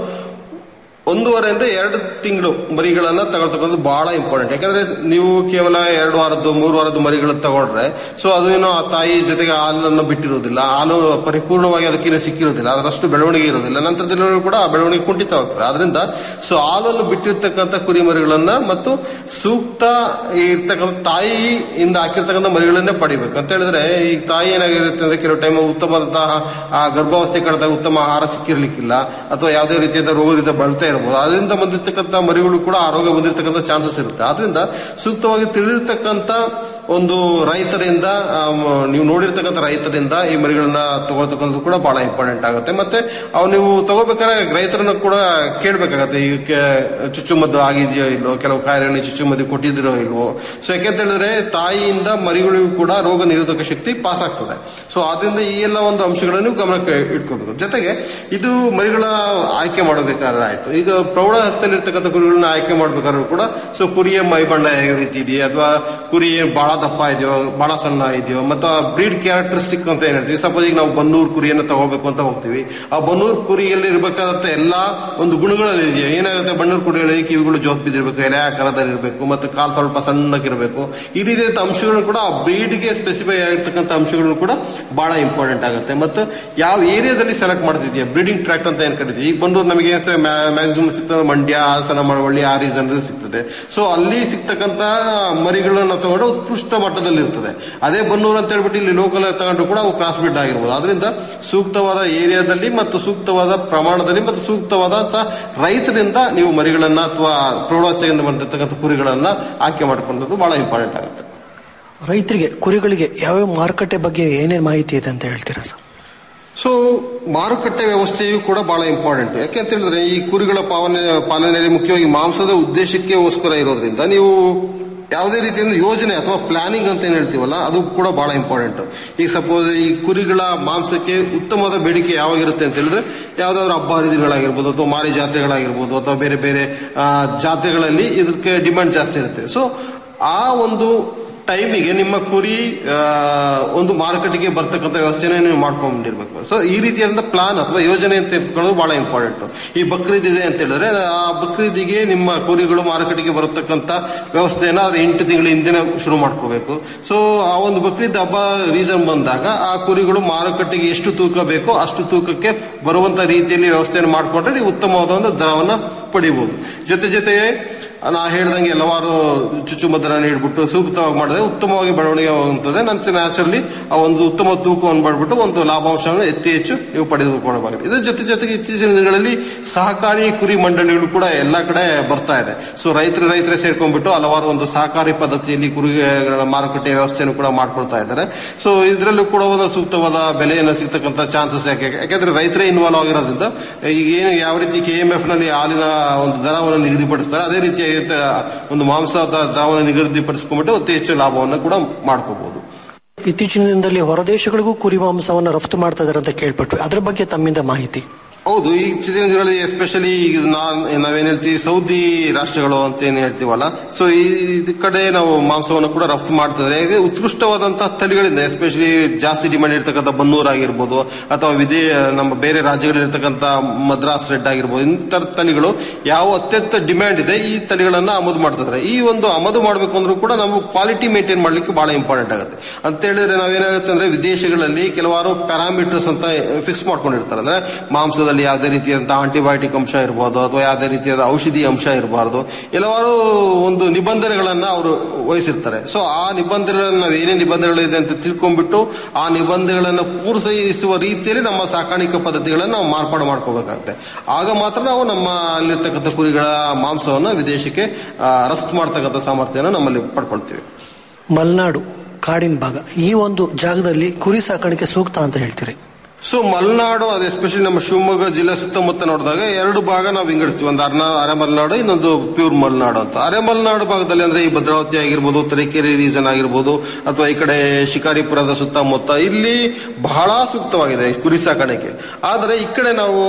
ಒಂದೂವರೆಯಿಂದ ಎರಡು ತಿಂಗಳು ಮರಿಗಳನ್ನ ತಗೊಳ್ತಕ್ಕಂಥದ್ದು ಬಹಳ ಇಂಪಾರ್ಟೆಂಟ್ ಯಾಕಂದ್ರೆ ನೀವು ಕೇವಲ ಎರಡು ವಾರದ್ದು ಮೂರು ವಾರದ್ದು ಮರಿಗಳನ್ನ ತಗೊಂಡ್ರೆ ಸೊ ಅದೇನೋ ಆ ತಾಯಿ ಜೊತೆಗೆ ಹಾಲನ್ನು ಬಿಟ್ಟಿರೋದಿಲ್ಲ ಹಾಲು ಪರಿಪೂರ್ಣವಾಗಿ ಅದಕ್ಕಿನ್ನ ಸಿಕ್ಕಿರೋದಿಲ್ಲ ಅದರಷ್ಟು ಬೆಳವಣಿಗೆ ಇರೋದಿಲ್ಲ ನಂತರ ದಿನಗಳು ಕೂಡ ಆ ಬೆಳವಣಿಗೆ ಕುಂಠಿತವಾಗ್ತದೆ ಆದ್ರಿಂದ ಸೊ ಹಾಲನ್ನು ಬಿಟ್ಟಿರ್ತಕ್ಕಂಥ ಕುರಿ ಮರಿಗಳನ್ನ ಮತ್ತು ಸೂಕ್ತ ಇರ್ತಕ್ಕಂಥ ತಾಯಿಯಿಂದ ಹಾಕಿರ್ತಕ್ಕಂಥ ಮರಿಗಳನ್ನೇ ಪಡಿಬೇಕು ಅಂತ ಹೇಳಿದ್ರೆ ಈ ತಾಯಿ ಏನಾಗಿರುತ್ತೆ ಅಂದ್ರೆ ಕೆಲವು ಟೈಮ್ ಉತ್ತಮವಾದಂತಹ ಆ ಗರ್ಭಾವಸ್ಥೆ ಕಳೆದಾಗ ಉತ್ತಮ ಆಹಾರ ಸಿಕ್ಕಿರ್ಲಿಕ್ಕಿಲ್ಲ ಅಥವಾ ಯಾವುದೇ ರೀತಿಯಾದ ರೋಗದಿಂದ ಬಳಲ್ತಾ ಇರಬಹುದು ಅದರಿಂದ ಬಂದಿರತಕ್ಕಂಥ ಮರಿಗಳು ಕೂಡ ಆ ರೋಗ ಬಂದಿರತಕ್ಕಂಥ ಚಾನ್ಸಸ್ ಇರುತ್ತೆ ಆದ್ರಿಂದ ಸೂಕ್ತವಾಗಿ ತಿಳಿದಿರ್ತಕ್ಕಂಥ ಒಂದು ರೈತರಿಂದ ಆಮ್, ನೀವು ನೋಡಿರ್ತಕ್ಕಂಥ ರೈತರಿಂದ ಈ ಮರಿಗಳನ್ನ ತಗೊಳ್ತಕ್ಕಂಥದ್ದು ಕೂಡ ಬಹಳ ಇಂಪಾರ್ಟೆಂಟ್ ಆಗುತ್ತೆ ಮತ್ತೆ ಅವು ನೀವು ತಗೋಬೇಕಾದ್ರೆ ರೈತರನ್ನ ಕೂಡ ಕೇಳ್ಬೇಕಾಗತ್ತೆ ಈ ಕೆ- ಚುಚ್ಚುಮದ್ದು ಆಗಿದೆಯೋ ಇಲ್ವೋ ಕೆಲವು ಕಾಯಿಲೆಗಳಿಗೆ ಚುಚ್ಚುಮದ್ದು ಕೊಟ್ಟಿದ್ದೀರೋ ಇಲ್ವೋ ಸೊ ಯಾಕೆಂತ ಹೇಳಿದ್ರೆ ತಾಯಿಯಿಂದ ಮರಿಗಳಿಗೂ ಕೂಡ ರೋಗ ನಿರೋಧಕ ಶಕ್ತಿ ಪಾಸ್ ಆಗ್ತದೆ ಸೊ ಆದ್ರಿಂದ ಈ ಎಲ್ಲ ಒಂದು ಅಂಶಗಳನ್ನು ನೀವು ಗಮನಕ್ಕೆ ಇಟ್ಕೋಬೇಕು ಜೊತೆಗೆ ಇದು ಮರಿಗಳ ಆಯ್ಕೆ ಮಾಡಬೇಕಾದ್ರೆ ಆಯ್ತು ಈಗ ಪ್ರೌಢಾವಸ್ಥೆಯಲ್ಲಿರ್ತಕ್ಕಂಥ ಕುರಿಗಳನ್ನ ಆಯ್ಕೆ ಮಾಡ್ಬೇಕಾದ್ರೂ ಕೂಡ ಸೊ ಕುರಿಯ ಮೈ ಬಣ್ಣ ಯಾವ ರೀತಿ ಇದೆಯಾ ಅಥವಾ ಕುರಿ ಬಹಳ ದಪ್ಪ ಇದೆಯೋ ಬಹಳ ಸಣ್ಣ ಇದೆಯೋ ಮತ್ತು ಬ್ರೀಡ್ ಕ್ಯಾರೆಕ್ಟರಿಸ್ಟಿಕ್ ಅಂತ ಏನ್ ಹೇಳ್ತೀವಿ ಸಪೋಸ್ ಈಗ ನಾವು ಬನ್ನೂರು ಕುರಿಯನ್ನು ತಗೋಬೇಕು ಅಂತ ಹೋಗ್ತೀವಿ ಆ ಬನ್ನೂರು ಕುರಿಯಲ್ಲಿ ಇರಬೇಕಾದಂತ ಎಲ್ಲಾ ಒಂದು ಗುಣಗಳಲ್ಲಿ ಇದೆಯಾ ಏನಾಗುತ್ತೆ ಬನ್ನೂರು ಕುರಿಗಳಲ್ಲಿ ಕಿವಿಗಳು ಜೋತ್ ಬಿದ್ದಿರ್ಬೇಕು ಎಲೆ ಆಕಾರದಲ್ಲಿ ಇರಬೇಕು ಮತ್ತು ಕಾಲು ಸ್ವಲ್ಪ ಸಣ್ಣಕ್ಕಿರಬೇಕು ಈ ರೀತಿಯಾದ ಅಂಶಗಳನ್ನು ಕೂಡ ಆ ಬ್ರೀಡ್ಗೆ ಸ್ಪೆಸಿಫೈ ಆಗಿರ್ತಕ್ಕಂಥ ಅಂಶಗಳನ್ನು ಕೂಡ ಬಹಳ ಇಂಪಾರ್ಟೆಂಟ್ ಆಗುತ್ತೆ ಮತ್ತು ಯಾವ ಏರಿಯಾದಲ್ಲಿ ಸೆಲೆಕ್ಟ್ ಮಾಡ್ತಿದ್ಯಾ ಬ್ರೀಡಿಂಗ್ ಟ್ರ್ಯಾಕ್ಟ್ ಅಂತ ಏನ್ ಕರಿತೀವಿ ಈಗ ಬಂದೂರು ನಮಗೆ ಮ್ಯಾಕ್ಸಿಮಮ್ ಸಿಗ್ತದೆ ಮಂಡ್ಯ ಹಾಸನ ಮಳವಳ್ಳಿ ಆ ರೀಸನ್ ಸಿಗ್ತದೆ ಸೊ ಅಲ್ಲಿ ಸಿಗ್ತಕ್ಕಂತ ಮರಿಗಳನ್ನ ತಗೊಂಡು ಉತ್ಕೃಷ್ಟ ಮಟ್ಟದಲ್ಲಿ ಇರ್ತದೆ ಅದೇ ಬನ್ನೂರು ಅಂತ ಹೇಳ್ಬಿಟ್ಟು ಇಲ್ಲಿ ಲೋಕಲ್ ತಗೊಂಡ್ರು ಕೂಡ ಅವು ಕ್ರಾಸ್ ಬಿಡ್ ಆಗಿರ್ಬೋದು ಅದರಿಂದ ಸೂಕ್ತವಾದ ಏರಿಯಾದಲ್ಲಿ ಮತ್ತು ಸೂಕ್ತವಾದ ಪ್ರಮಾಣದಲ್ಲಿ ಮತ್ತು ಸೂಕ್ತವಾದಂತಹ ರೈತರಿಂದ ನೀವು ಮರಿಗಳನ್ನ ಅಥವಾ ಪ್ರೌಢಾವಸ್ಥೆಯಿಂದ ಬಂದಿರತಕ್ಕಂಥ ಕುರಿಗಳನ್ನ ಆಯ್ಕೆ ಮಾಡ್ಕೊಂಡದ್ದು ಬಹಳ ಇಂಪಾರ್ಟೆಂಟ್ ಆಗುತ್ತೆ ರೈತರಿಗೆ ಕುರಿಗಳಿಗೆ ಯಾವ್ಯಾವ ಮಾರುಕಟ್ಟೆ ಬಗ್ಗೆ ಏನೇನು ಮಾಹಿತಿ ಇದೆ ಅಂತ ಹೇಳ್ತೀರಾ ಸರ್ ಸೊ ಮಾರುಕಟ್ಟೆ ವ್ಯವಸ್ಥೆಯು ಕೂಡ ಬಹಳ ಇಂಪಾರ್ಟೆಂಟ್ ಯಾಕೆ ಅಂತ ಹೇಳಿದ್ರೆ ಈ ಕುರಿಗಳ ಪಾಲನೆ ಪಾಲನೆಯಲ್ಲಿ ಮುಖ್ಯವಾಗಿ ಮಾಂಸದ ಉದ್ದೇಶಕ್ಕೋಸ್ಕರ ಇರೋದ್ರಿಂದ ನೀವು ಯಾವುದೇ ರೀತಿಯಿಂದ ಯೋಜನೆ ಅಥವಾ ಪ್ಲಾನಿಂಗ್ ಅಂತ ಏನ್ ಹೇಳ್ತೀವಲ್ಲ ಅದು ಕೂಡ ಬಹಳ ಇಂಪಾರ್ಟೆಂಟ್ ಈಗ ಸಪೋಸ್ ಈ ಕುರಿಗಳ ಮಾಂಸಕ್ಕೆ ಉತ್ತಮವಾದ ಬೇಡಿಕೆ ಯಾವಾಗಿರುತ್ತೆ ಅಂತ ಹೇಳಿದ್ರೆ ಯಾವ್ದಾದ್ರು ಹಬ್ಬ ಹರಿದಿನಗಳಾಗಿರ್ಬೋದು ಅಥವಾ ಮಾರಿ ಜಾತ್ರೆಗಳಾಗಿರ್ಬೋದು ಅಥವಾ ಬೇರೆ ಬೇರೆ ಆ, ಜಾತ್ರೆಗಳಲ್ಲಿ ಇದಕ್ಕೆ ಡಿಮ್ಯಾಂಡ್ ಜಾಸ್ತಿ ಇರುತ್ತೆ ಸೊ ಆ ಒಂದು ಟೈಮಿಗೆ ನಿಮ್ಮ ಕುರಿ ಆ, ಒಂದು ಮಾರುಕಟ್ಟೆಗೆ ಬರ್ತಕ್ಕಂಥ ವ್ಯವಸ್ಥೆನ ನೀವು ಮಾಡ್ಕೊಂಡಿರ್ಬೇಕು ಸೊ ಈ ರೀತಿಯಾದ ಪ್ಲಾನ್ ಅಥವಾ ಯೋಜನೆ ಅಂತ ಇಟ್ಕೊಳ್ಳೋದು ಬಹಳ ಇಂಪಾರ್ಟೆಂಟ್ ಈ ಬಕ್ರೀದ್ ಇದೆ ಅಂತ ಹೇಳಿದ್ರೆ ಆ ಬಕ್ರೀದಿಗೆ ನಿಮ್ಮ ಕುರಿಗಳು ಮಾರುಕಟ್ಟೆಗೆ ಬರತಕ್ಕಂಥ ವ್ಯವಸ್ಥೆನ ಅದು ಎಂಟು ತಿಂಗಳ ಹಿಂದಿನ ಶುರು ಮಾಡ್ಕೋಬೇಕು ಸೊ ಆ ಒಂದು ಬಕ್ರೀದ್ ಹಬ್ಬ ರೀಸನ್ ಬಂದಾಗ ಆ ಕುರಿಗಳು ಮಾರುಕಟ್ಟೆಗೆ ಎಷ್ಟು ತೂಕ ಬೇಕೋ ಅಷ್ಟು ತೂಕಕ್ಕೆ ಬರುವಂತ ರೀತಿಯಲ್ಲಿ ವ್ಯವಸ್ಥೆಯನ್ನು ಮಾಡಿಕೊಂಡ್ರೆ ನೀವು ಉತ್ತಮವಾದ ಒಂದು ದರವನ್ನ ಪಡಿಬಹುದು ಜೊತೆ ಜೊತೆಗೆ ನಾ ಹೇಳ್ದಂಗೆ ಹಲವಾರು ಚುಚ್ಚುಮದ್ದನ್ನ ನೀಡ್ಬಿಟ್ಟು ಸೂಕ್ತವಾಗಿ ಮಾಡಿದ್ರೆ ಉತ್ತಮವಾಗಿ ಬೆಳವಣಿಗೆ ಆಗುತ್ತದೆ ನಂತರ ನ್ಯಾಚುರಲಿ ಆ ಒಂದು ಉತ್ತಮ ತೂಕವನ್ನು ಮಾಡಿಬಿಟ್ಟು ಒಂದು ಲಾಭಾಂಶವನ್ನು ಎತ್ತಿ ಹೆಚ್ಚು ನೀವು ಪಡೆದುಕೊಳ್ಳಬಹುದು ಇದರ ಜೊತೆ ಜೊತೆಗೆ ಇತ್ತೀಚಿನ ದಿನಗಳಲ್ಲಿ ಸಹಕಾರಿ ಕುರಿ ಮಂಡಳಿಗಳು ಕೂಡ ಎಲ್ಲ ಕಡೆ ಬರ್ತಾ ಇದೆ ಸೊ ರೈತರು ರೈತರೇ ಸೇರ್ಕೊಂಡ್ಬಿಟ್ಟು ಹಲವಾರು ಒಂದು ಸಹಕಾರಿ ಪದ್ಧತಿಯಲ್ಲಿ ಕುರಿಗಳ ಮಾರುಕಟ್ಟೆ ವ್ಯವಸ್ಥೆಯನ್ನು ಕೂಡ ಮಾಡ್ಕೊಳ್ತಾ ಇದ್ದಾರೆ ಸೊ ಇದರಲ್ಲೂ ಕೂಡ ಒಂದು ಸೂಕ್ತವಾದ ಬೆಲೆಯನ್ನು ಸಿಗ್ತಕ್ಕಂಥ ಚಾನ್ಸಸ್ ಯಾಕೆ ಯಾಕಂದ್ರೆ ರೈತರೇ ಇನ್ವಾಲ್ವ್ ಆಗಿರೋದ್ರಿಂದ ಈಗ ಏನು ಯಾವ ರೀತಿ ಕೆ ಎಂ ಎಫ್ ನಲ್ಲಿ ಹಾಲಿನ ಒಂದು ದರವನ್ನು ನಿಗದಿಪಡಿಸ್ತಾರೆ ಅದೇ ರೀತಿಯಾಗಿ ಒಂದು ಮಾಂಸದ ದರವನ್ನು ನಿಗದಿಪಡಿಸ್ಕೊಂಡ್ಬಿಟ್ಟು ಅತಿ ಹೆಚ್ಚು ಲಾಭವನ್ನು ಕೂಡ ಮಾಡ್ಕೋಬಹುದು ಇತ್ತೀಚಿನ ದಿನದಲ್ಲಿ ಹೊರದೇಶಗಳಿಗೂ ಕುರಿ ಮಾಂಸವನ್ನು ರಫ್ತು ಮಾಡ್ತಾ ಇದಾರೆ ಅಂತ ಕೇಳ್ಪಟ್ವಿ ಅದ್ರ ಬಗ್ಗೆ ತಮ್ಮಿಂದ ಮಾಹಿತಿ ಹೌದು ಈ ಇತ್ತೀಚಿನ ದಿನಗಳಲ್ಲಿ ಎಸ್ಪೆಷಲಿ ಈಗ ನಾನ್ ನಾವೇನ್ ಹೇಳ್ತೀವಿ ಸೌದಿ ರಾಷ್ಟ್ರಗಳು ಅಂತ ಏನ್ ಹೇಳ್ತೀವಲ್ಲ ಸೊ ಈ ಇದ್ ಕಡೆ ನಾವು ಮಾಂಸವನ್ನು ಕೂಡ ರಫ್ತು ಮಾಡ್ತಿದ್ರೆ ಈಗ ಉತ್ಕೃಷ್ಟವಾದಂತಹ ತಳಿಗಳಿಂದ ಎಸ್ಪೆಷಲಿ ಜಾಸ್ತಿ ಡಿಮಾಂಡ್ ಇರ್ತಕ್ಕಂಥ ಬನ್ನೂರ್ ಆಗಿರ್ಬೋದು ಅಥವಾ ವಿದೇ ನಮ್ಮ ಬೇರೆ ರಾಜ್ಯಗಳಿರ್ತಕ್ಕಂಥ ಮದ್ರಾಸ್ ರೆಡ್ ಆಗಿರ್ಬೋದು ಇಂಥ ತಳಿಗಳು ಯಾವ ಅತ್ಯಂತ ಡಿಮ್ಯಾಂಡ್ ಇದೆ ಈ ತಳಿಗಳನ್ನ ಆಮದು ಮಾಡ್ತಿದ್ದಾರೆ ಈ ಒಂದು ಆಮದು ಮಾಡಬೇಕು ಅಂದ್ರೂ ಕೂಡ ನಾವು ಕ್ವಾಲಿಟಿ ಮೇಂಟೈನ್ ಮಾಡ್ಲಿಕ್ಕೆ ಬಹಳ ಇಂಪಾರ್ಟೆಂಟ್ ಆಗುತ್ತೆ ಅಂತ ಹೇಳಿದ್ರೆ ನಾವೇನಾಗುತ್ತೆ ಅಂದ್ರೆ ವಿದೇಶಗಳಲ್ಲಿ ಕೆಲವಾರು ಪ್ಯಾರಾಮೀಟರ್ಸ್ ಅಂತ ಫಿಕ್ಸ್ ಮಾಡ್ಕೊಂಡಿರ್ತಾರೆ ಅಂದ್ರೆ ಮಾಂಸದಲ್ಲಿ ಯಾವುದೇ ರೀತಿಯಾದಂತಹ ಆಂಟಿಬಯೋಟಿಕ್ ಅಂಶ ಇರಬಹುದು ಅಥವಾ ಯಾವುದೇ ರೀತಿಯಾದ ಔಷಧಿ ಅಂಶ ಇರಬಾರ್ದು ಕೆಲವಾರು ಒಂದು ನಿಬಂಧನೆಗಳನ್ನ ಅವರು ವಹಿಸಿರ್ತಾರೆ ಸೊ ಆ ನಿಬಂಧನೆಗಳನ್ನ ನಾವು ಏನೇ ನಿಬಂಧನೆಗಳಿದೆ ಅಂತ ತಿಳ್ಕೊಂಡ್ಬಿಟ್ಟು ಆ ನಿಬಂಧನೆಗಳನ್ನ ಪೂರೈಸುವ ರೀತಿಯಲ್ಲಿ ನಮ್ಮ ಸಾಕಾಣಿಕಾ ಪದ್ಧತಿಗಳನ್ನ ನಾವು ಮಾರ್ಪಾಡು ಮಾಡ್ಕೋಬೇಕಾಗುತ್ತೆ ಆಗ ಮಾತ್ರ ನಾವು ನಮ್ಮ ಅಲ್ಲಿರ್ತಕ್ಕಂಥ ಕುರಿಗಳ ಮಾಂಸವನ್ನು ವಿದೇಶಕ್ಕೆ ಆ, ರಫ್ತು ಮಾಡ್ತಕ್ಕಂಥ ಸಾಮರ್ಥ್ಯನ ನಮ್ಮಲ್ಲಿ ಪಡ್ಕೊಳ್ತೀವಿ ಮಲೆನಾಡು ಕಾಡಿನ ಭಾಗ ಈ ಒಂದು ಜಾಗದಲ್ಲಿ ಕುರಿ ಸಾಕಾಣಿಕೆ ಸೂಕ್ತ ಅಂತ ಹೇಳ್ತೀರಿ ಸೊ ಮಲೆನಾಡು ಅದು ಎಸ್ಪೆಷಲಿ ನಮ್ಮ ಶಿವಮೊಗ್ಗ ಜಿಲ್ಲೆ ಸುತ್ತಮುತ್ತ ನೋಡಿದಾಗ ಎರಡು ಭಾಗ ನಾವು ವಿಂಗಡಿಸ್ತೀವಿ ಒಂದು ಅರ್ನ ಅರೆ ಮಲೆನಾಡು ಇನ್ನೊಂದು ಪ್ಯೂರ್ ಮಲೆನಾಡು ಅಂತ ಅರೆ ಮಲೆನಾಡು ಭಾಗದಲ್ಲಿ ಅಂದ್ರೆ ಈ ಭದ್ರಾವತಿ ಆಗಿರ್ಬೋದು ತರೀಕೆರೆ ರೀಸನ್ ಆಗಿರ್ಬೋದು ಅಥವಾ ಈ ಕಡೆ ಶಿಕಾರಿಪುರದ ಸುತ್ತಮುತ್ತ ಇಲ್ಲಿ ಬಹಳ ಸೂಕ್ತವಾಗಿದೆ ಈ ಕುರಿ ಸಾಕಾಣಿಕೆ ಆದರೆ ಈ ಕಡೆ ನಾವು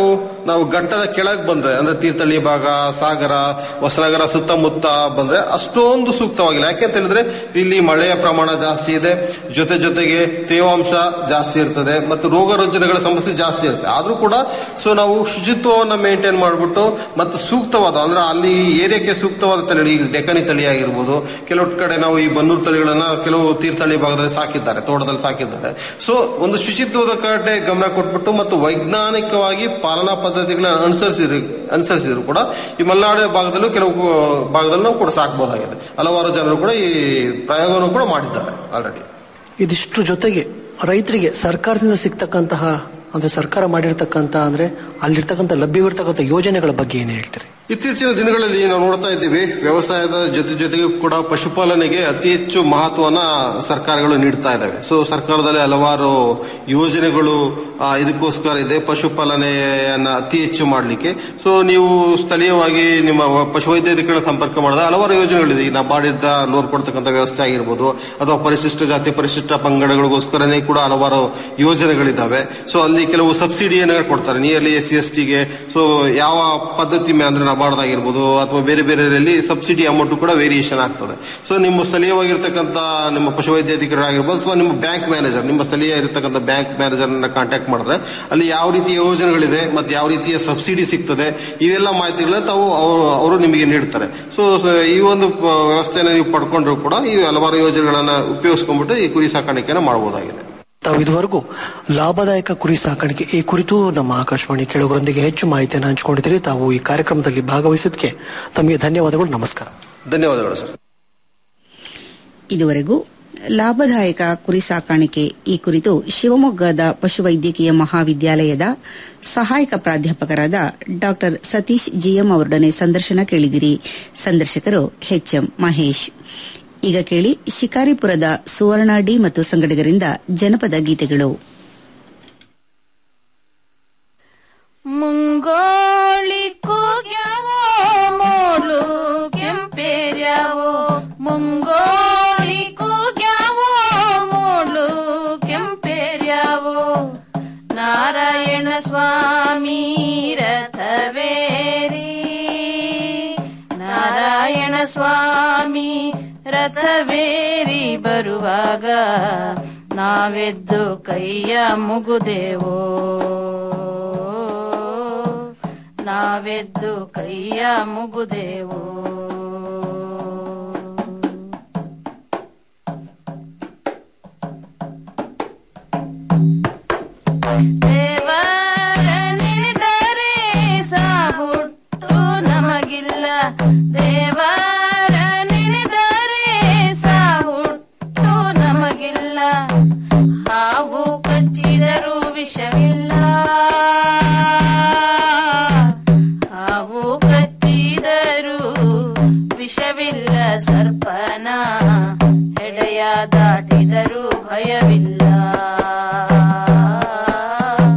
ನಾವು ಘಟ್ಟದ ಕೆಳಗೆ ಬಂದ್ರೆ ಅಂದ್ರೆ ತೀರ್ಥಹಳ್ಳಿ ಭಾಗ ಸಾಗರ ಹೊಸನಗರ ಸುತ್ತಮುತ್ತ ಬಂದ್ರೆ ಅಷ್ಟೊಂದು ಸೂಕ್ತವಾಗಿಲ್ಲ ಯಾಕೆಂತ ಹೇಳಿದ್ರೆ ಇಲ್ಲಿ ಮಳೆಯ ಪ್ರಮಾಣ ಜಾಸ್ತಿ ಇದೆ ಜೊತೆ ಜೊತೆಗೆ ತೇವಾಂಶ ಜಾಸ್ತಿ ಇರ್ತದೆ ಮತ್ತು ರೋಗ ರುಜಿನಗಳ ಸಮಸ್ಯೆ ಜಾಸ್ತಿ ಇರುತ್ತೆ ಆದ್ರೂ ಕೂಡ ಸೊ ನಾವು ಶುಚಿತ್ವವನ್ನ ಮೇಂಟೈನ್ ಮಾಡಿಬಿಟ್ಟು ಮತ್ತು ಸೂಕ್ತವಾದ ಅಂದ್ರೆ ಅಲ್ಲಿ ಏರಿಯಾಕ್ಕೆ ಸೂಕ್ತವಾದ ತಳಿ ಈಗ ಡೆಕನಿ ತಳಿ ಆಗಿರ್ಬೋದು ಕೆಲವು ಕಡೆ ನಾವು ಈ ಬನ್ನೂರು ತಳಿಗಳನ್ನ ಕೆಲವು ತೀರ್ಥಹಳ್ಳಿ ಭಾಗದಲ್ಲಿ ಸಾಕಿದ್ದಾರೆ ತೋಟದಲ್ಲಿ ಸಾಕಿದ್ದಾರೆ ಸೊ ಒಂದು ಶುಚಿತ್ವದ ಕಡೆ ಗಮನ ಕೊಟ್ಬಿಟ್ಟು ಮತ್ತು ವೈಜ್ಞಾನಿಕವಾಗಿ ಪಾಲನಾ ಪದ್ಧತಿಗಳನ್ನ ಅನುಸರಿಸಿದ್ರು ಅನುಸರಿಸಿದ್ರು ಕೂಡ ಈ ಮಲೆನಾಡು ಭಾಗದಲ್ಲೂ ಕೆಲವು ಭಾಗದಲ್ಲೂ ಕೂಡ ಸಾಕಬಹುದಾಗಿದೆ ಹಲವಾರು ಜನರು ಕೂಡ ಈ ಪ್ರಯೋಗವನ್ನು ಕೂಡ ಮಾಡಿದ್ದಾರೆ ಆಲ್ರೆಡಿ ಇದಿಷ್ಟು ಜೊತೆಗೆ ರೈತರಿಗೆ ಸರ್ಕಾರದಿಂದ ಸಿಗ್ತಕ್ಕಂತಹ ಅಂದ್ರೆ ಸರ್ಕಾರ ಮಾಡಿರ್ತಕ್ಕಂಥ ಅಂದ್ರೆ ಅಲ್ಲಿರ್ತಕ್ಕಂಥ ಲಭ್ಯವಿರ್ತಕ್ಕಂಥ ಯೋಜನೆಗಳ ಬಗ್ಗೆ ಏನು ಹೇಳ್ತೀರಿ ಇತ್ತೀಚಿನ ದಿನಗಳಲ್ಲಿ ನಾವು ನೋಡ್ತಾ ಇದ್ದೀವಿ ವ್ಯವಸಾಯದ ಜೊತೆ ಜೊತೆಗೆ ಕೂಡ ಪಶುಪಾಲನೆಗೆ ಅತಿ ಹೆಚ್ಚು ಮಹತ್ವನ ಸರ್ಕಾರಗಳು ನೀಡ್ತಾ ಇದ್ದಾವೆ ಸೊ ಸರ್ಕಾರದಲ್ಲಿ ಹಲವಾರು ಯೋಜನೆಗಳು ಆ, ಇದಕ್ಕೋಸ್ಕರ ಇದೆ ಪಶುಪಾಲನೆಯನ್ನ ಅತಿ ಹೆಚ್ಚು ಮಾಡಲಿಕ್ಕೆ ಸೊ ನೀವು ಸ್ಥಳೀಯವಾಗಿ ನಿಮ್ಮ ವ- ಪಶುವೈದ್ಯಾಧಿಕಾರಿ ಸಂಪರ್ಕ ಮಾಡಿದ ಹಲವಾರು ಯೋಜನೆಗಳಿದೆ ಈ ನಬಾರ್ಡಿಂದ ಲೋನ್ ಕೊಡ್ತಕ್ಕಂಥ ವ್ಯವಸ್ಥೆ ಆಗಿರ್ಬೋದು ಅಥವಾ ಪರಿಶಿಷ್ಟ ಜಾತಿ ಪರಿಶಿಷ್ಟ ಪಂಗಡಗಳಿಗೋಸ್ಕರನೇ ಕೂಡ ಹಲವಾರು ಯೋಜನೆಗಳಿದ್ದಾವೆ ಸೊ ಅಲ್ಲಿ ಕೆಲವು ಸಬ್ಸಿಡಿಯನ್ನು ಕೊಡ್ತಾರೆ ನಿಯರ್ಲಿ ಎಸ್ ಸಿ ಎಸ್ ಟಿಗೆ ಸೊ ಯಾವ ಪದ್ಧತಿ ಮೇ- ಅಂದ್ರೆ ನಬಾರ್ಡ್ ಆಗಿರ್ಬೋದು ಅಥವಾ ಬೇರೆ ಬೇರೆಯಲ್ಲಿ ಸಬ್ಸಿಡಿ ಅಮೌಂಟ್ ಕೂಡ ವೇರಿಯೇಷನ್ ಆಗ್ತದೆ ಸೊ ನಿಮ್ಮ ಸ್ಥಳೀಯವಾಗಿರ್ತಕ್ಕಂಥ ನಿಮ್ಮ ಪಶುವೈದ್ಯಾಧಿಕಾರಿ ಆಗಿರ್ಬೋದು ಅಥವಾ ನಿಮ್ಮ ಬ್ಯಾಂಕ್ ಮ್ಯಾನೇಜರ್ ನಿಮ್ಮ ಸ್ಥಳೀಯ ಇರತಕ್ಕಂಥ ಬ್ಯಾಂಕ್ ಮ್ಯಾನೇಜರ್ ಕಾಂಟ್ಯಾಕ್ಟ್ ಮಾಡಿದ್ರೆ ಅಲ್ಲಿ ಯಾವ ರೀತಿಯ ಯೋಜನೆಗಳಿದೆ ಮತ್ತೆ ಯಾವ ರೀತಿಯ ಸಬ್ಸಿಡಿ ಸಿಗ್ತದೆ ಇವೆಲ್ಲ ಮಾಹಿತಿಗಳನ್ನ ತಾವು ಅವರು ಅವರು ನಿಮಗೆ ನೀಡ್ತಾರೆ ಸೊ ಈ ಒಂದು ಪ- ವ್ಯವಸ್ಥೆಯನ್ನು ನೀವು ಪಡ್ಕೊಂಡ್ರು ಕೂಡ ಈ ಹಲವಾರು ಯೋಜನೆಗಳನ್ನ ಉಪಯೋಗಿಸ್ಕೊಂಡ್ಬಿಟ್ಟು ಈ ಕುರಿ ಸಾಕಾಣಿಕೆಯನ್ನು ಮಾಡಬಹುದಾಗಿದೆ ತಾವು ಇದುವರೆಗೂ ಲಾಭದಾಯಕ ಕುರಿ ಸಾಕಾಣಿಕೆ ಈ ಕುರಿತು ನಮ್ಮ ಆಕಾಶವಾಣಿ ಕೇಳುಗರೊಂದಿಗೆ ಹೆಚ್ಚು ಮಾಹಿತಿಯನ್ನು ಹಂಚಿಕೊಂಡಿದ್ದೀರಿ ತಾವು ಈ ಕಾರ್ಯಕ್ರಮದಲ್ಲಿ ಭಾಗವಹಿಸಿದ್ದಕ್ಕೆ ತಮಗೆ ಧನ್ಯವಾದಗಳು ನಮಸ್ಕಾರ ಧನ್ಯವಾದಗಳು ಸರ್ ಇದುವರೆಗೂ ಲಾಭದಾಯಕ ಕುರಿ ಸಾಕಾಣಿಕೆ ಈ ಕುರಿತು ಶಿವಮೊಗ್ಗದ ಪಶುವೈದ್ಯಕೀಯ ಮಹಾವಿದ್ಯಾಲಯದ ಸಹಾಯಕ ಪ್ರಾಧ್ಯಾಪಕರಾದ ಡಾ ಸತೀಶ್ ಜಿಎಂ ಅವರೊಡನೆ ಸಂದರ್ಶನ ಕೇಳಿದಿರಿ ಸಂದರ್ಶಕರು ಎಚ್ಎಂ ಮಹೇಶ್ ಈಗ ಕೇಳಿ ಶಿಕಾರಿಪುರದ ಸುವರ್ಣ ಡಿ ಮತ್ತು ಸಂಗಡಿಗರಿಂದ ಜನಪದ ಗೀತೆಗಳು ಮುಂಗೋಳಿ ಕೂಗ್ಯಾವೋ ಮೋಳು ಕೆಂಪೇರ್ಯಾವೋ ಮುಂಗೋಳಿ ಕೂಗ್ಯಾವೋ ಮೋಳು ಕೆಂಪೇರ್ಯಾವೋ ನಾರಾಯಣ ಸ್ವಾಮಿ ರಥವೇರಿ ನಾರಾಯಣ ಸ್ವಾಮಿ ರಥವೇರಿ ಬರುವಾಗ ನಾವೆದ್ದು ಕೈಯ ಮುಗುದೆವೋ ನಾವೆದ್ದು ಕೈಯ ಮುಗುದೆವೋ ದೇವರ ನೆನೆದರೆ ಸಾಹುಟ್ಟು ನಮಗಿಲ್ಲ ದೇವರ ನೆನೆದರೆ ಸಾಹುಟ್ಟು ನಮಗಿಲ್ಲ ಹಾವು ಕಚ್ಚಿದರೂ ವಿಷವಿಲ್ಲ ಹಾವು ಕಚ್ಚಿದರೂ ವಿಷವಿಲ್ಲ ಸರ್ಪನ ಹೆಡೆಯ ದಾಟಿದರೂ ಭಯವಿಲ್ಲ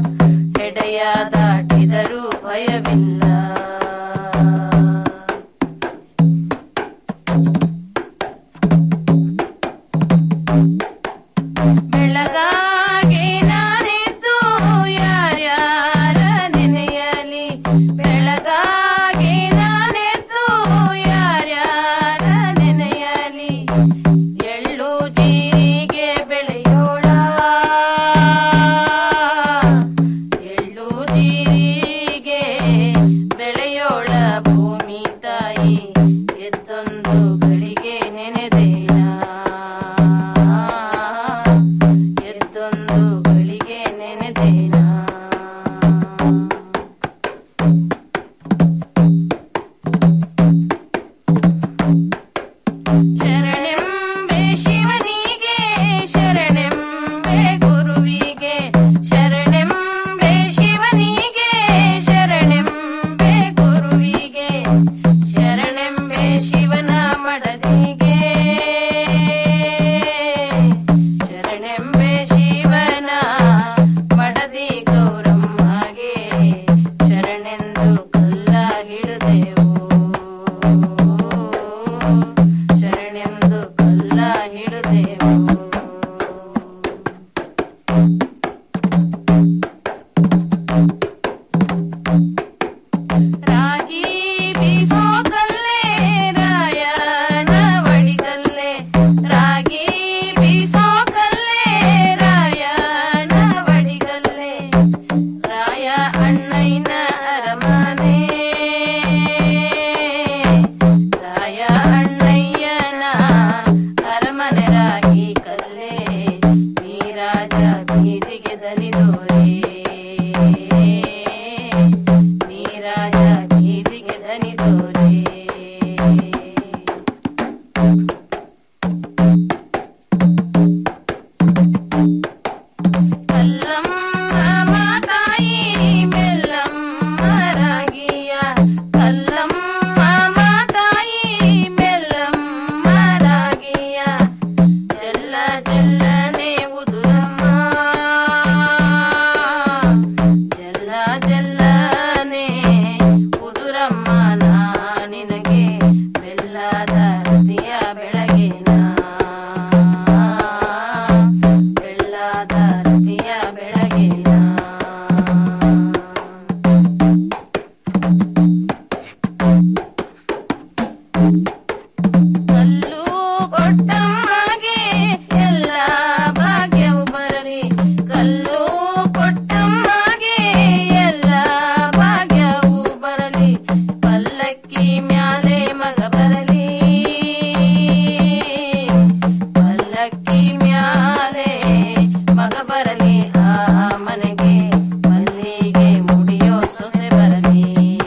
ಆ ಮನೆಗೆ ಮಲ್ಲಿಗೆ ಮುಡಿಯೋ ಸೊಸೆ ಬರಲಿ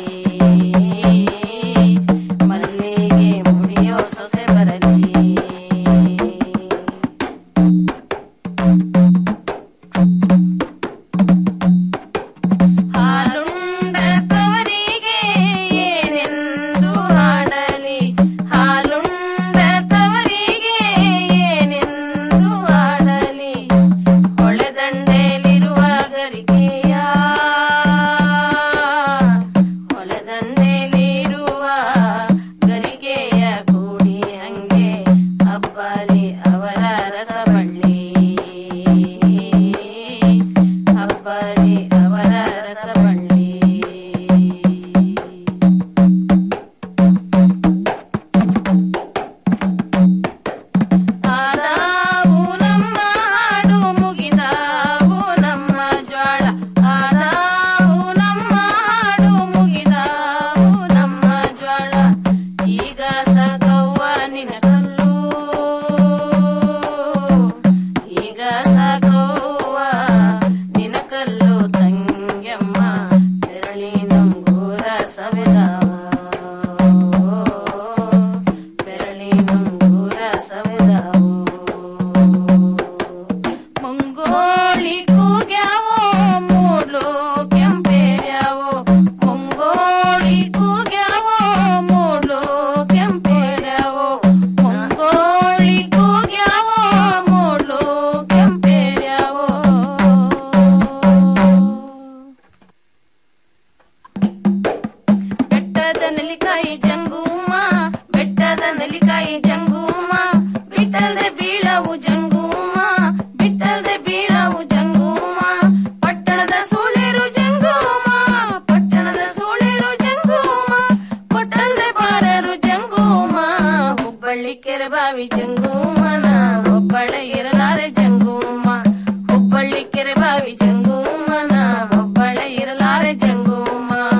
ಮಲ್ಲಿಗೆ ಮುಡಿಯೋ ಸೊಸೆ ಬರಲಿ ಹಾಲುಂಡ ತವರಿಗೆ ಏನೆಂದು ಹಾಡಲಿ ಹಾಲುಂಡ ತವರಿಗೆ ಏನೆಂದು ಹಾಡಲಿ ಹೊಳೆದಂಡೆಯಲ್ಲಿರುವ ಗರಿಗೆಯ ಹೊಳೆದಂಡೆಯಲ್ಲಿರುವ ಗರಿಗೆಯ ಕೂಡಿ ಹಂಗೆ ಹಬ್ಬಲಿ ಅವರ ರಸಬಳ್ಳಿ ಹಬ್ಬಲಿ ಅವರ ರಸಬಳ್ಳಿ ಆದಾವು ನಮ್ಮ ಹಾಡು ಮುಗಿದಾವು ನಮ್ಮ ಜ್ವಾಳ ಆದಾವು ನಮ್ಮ ಹಾಡು ಮುಗಿದಾವು ನಮ್ಮ ಜ್ವಾಳ ಈಗ ಸಾಕವ್ವ ನಿನ ಕಲ್ಲು ಈಗ ಸಾಕವ್ವ ನಿನ ಕಲ್ಲು ತಂಗ್ಯಮ್ಮ ಬೆರಳಿ ನಂಗೂರ ಸವೆದಾವ ಬೆರಳಿ ನಂಗೂರ ಸವೆದಾವು ಮುಂಗೋಳಿ ಕೂಗ್ಯಾವೋ ಮೂಡ್ಲು ಕೆಂಪೇರ್ಯಾವೋ ಮುಂಗೋಳಿ ಕೂಗ್ಯಾವೋ ಮೂಡ್ಲು ಕೆಂಪೇರ್ಯಾವೋ ಮುಂಗೋಳಿ ಕೂಗ್ಯಾವೋ ಮೂಡ್ಲು ಕೆಂಪೇರ್ಯಾವೋ ಬೆಟ್ಟದ ನೆಲ್ಲಿಕಾಯಿ ಜಂಗೂಮ ಬೆಟ್ಟದ ನೆಲ್ಲಿಕಾಯಿ ಜಂಗೂಮ ಬಿಟ್ಟದೆ ಬೀಳವು ಜಂಗೂಮ ಬಿಟ್ಟದೆ ಬೀಳವು ಜಂಗೂಮ ಪಟ್ಟಣದ ಸೂಳೆರು ಜಂಗೂಮ ಪಟ್ಟಣದ ಸೂಳೆರು ಜಂಗೂಮ ಕೊಟ್ಟಲ್ದೆ ಬಾರರು ಜಂಗೂಮ ಹುಬ್ಬಳ್ಳಿ ಕೆರೆಬಾವಿ ಜಂಗೂಮನ ಒಬ್ಬಳೆ ಇರಲಾರೆ ಜಂಗೂಮ ಹುಬ್ಬಳ್ಳಿ ಕೆರೆಬಾವಿ ಜಂಗೂಮನ ಒಬ್ಬಳೆ ಇರಲಾರೆ ಜಂಗೂಮ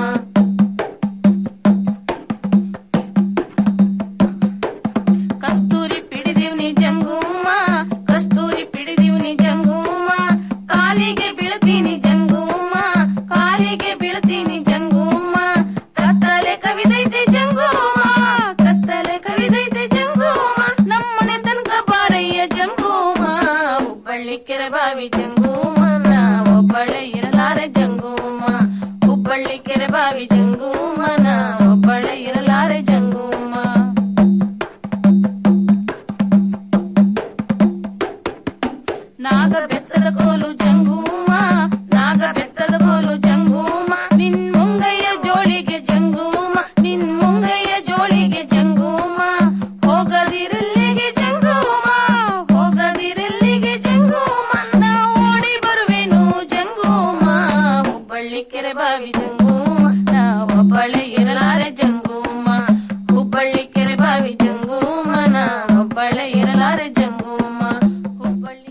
ಕಸ್ತೂರಿ ಪಿಡಿದಿವ್ನಿ ಜಂಗೂಮ ಕಸ್ತೂರಿ ಪಿಡಿದಿವ್ನಿ ಜಂಗೂಮ ಕಾಲಿಗೆ ಬೀಳ್ತೀನಿ ಜಂಗೂಮ ಕಾಲಿಗೆ ಬೀಳ್ತೀನಿ ಜಂಗೂಮ ಕತ್ತಲೆ ಕವಿದೈತೆ ಜಂಗೂಮ ಕತ್ತಲೆ ಕವಿದೈತೆ ಜಂಗೂಮ ನಮ್ಮನೆ ತನಕ ಬಾರಯ್ಯ ಜಂಗೂಮ ಹುಬ್ಬಳ್ಳಿ ಕೆರೆಬಾವಿ ಜಂಗೂಮನ ಒಬ್ಬಳೆ ಇರಲಾರೆ ಜಂಗೂಮ ಹುಬ್ಬಳ್ಳಿ ಕೆರೆಬಾವಿ ಜಂಗೂಮನ ಒಬ್ಬಳೆ ಇರಲಾರೆ ಜಂಗೂಮ ನಾಗ ಬೆತ್ತದ ಕೋಲು ಜಂಗೂಮ ನಾಗ ಬೆತ್ತದ ಕೋಲು ಜಂಗೂಮ ನಿನ್ ಮುಂಗಯ್ಯ ಜೋಳಿಗೆ ಜಂಗೂಮ ನಿನ್ ಮುಂಗಯ್ಯ ಜೋಳಿಗೆ ಜಂಗೂಮ ಹೋಗದಿರಲ್ಲಿಗೆ ಜಂಗೂಮ ಹೋಗದಿರಲ್ಲಿಗೆ ಜಂಗೂಮ ನಾ ಓಡಿ ಬರುವೆನು ಜಂಗೂಮ ಹುಬ್ಬಳ್ಳಿ ಕೆರೆ ಬಾವಿ ಜಂಗೂಮ ನಾ ಒಬ್ಬಳೆ ಇರಲಾರೆ ಜಂಗೂಮ ಹುಬ್ಬಳ್ಳಿ ಕೆರೆ ಬಾವಿ ಜಂಗೂಮ ನಾ ಒಬ್ಬಳೆ ಇರಲಾರೆ ಜಂಗೂಮ ಹುಬ್ಬಳ್ಳಿ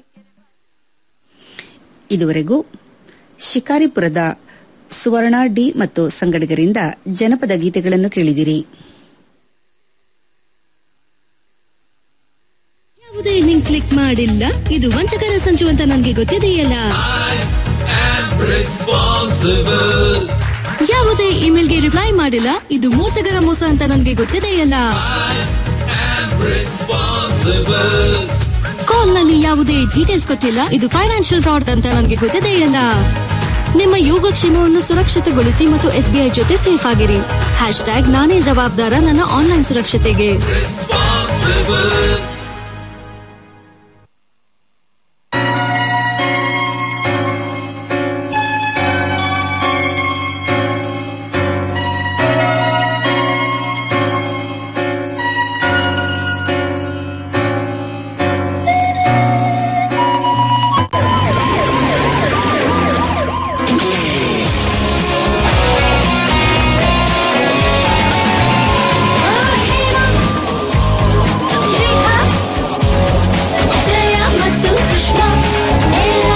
ಇದುವರೆಗೂ ಶಿಕಾರಿಪುರದ ಸುವರ್ಣ ಡಿ ಮತ್ತು ಸಂಗಡಿಗರಿಂದ ಜನಪದ ಗೀತೆಗಳನ್ನು ಕೇಳಿದಿರಿ ಯಾವುದೇ ಲಿಂಕ್ ಕ್ಲಿಕ್ ಮಾಡಿಲ್ಲ ಇದು ವಂಚಕರ ಸಂಚು ಅಂತ ನನಗೆ ಗೊತ್ತಿದೆಯಲ್ಲ ಯಾವುದೇ ಇಮೇಲ್ಗೆ ರಿಪ್ಲೈ ಮಾಡಿಲ್ಲ ಇದು ಮೋಸಗರ ಮೋಸ ಅಂತ ನನಗೆ ಗೊತ್ತಿದೆಯಲ್ಲ ಕಾಲ್ ನಲ್ಲಿ ಯಾವುದೇ ಡೀಟೇಲ್ಸ್ ಕೊಟ್ಟಿಲ್ಲ ಇದು ಫೈನಾನ್ಷಿಯಲ್ ಫ್ರಾಡ್ ಅಂತ ನನಗೆ ಗೊತ್ತಿದೆಯಲ್ಲ ನಿಮ್ಮ ಯೋಗಕ್ಷೇಮವನ್ನು ಸುರಕ್ಷಿತಗೊಳಿಸಿ ಮತ್ತು ಎಸ್ಬಿಐ ಜೊತೆ ಸೇಫ್ ಆಗಿರಿ ಹ್ಯಾಶ್ ಟ್ಯಾಗ್ ನಾನೇ ಜವಾಬ್ದಾರ ನನ್ನ ಆನ್ಲೈನ್ ಸುರಕ್ಷತೆಗೆ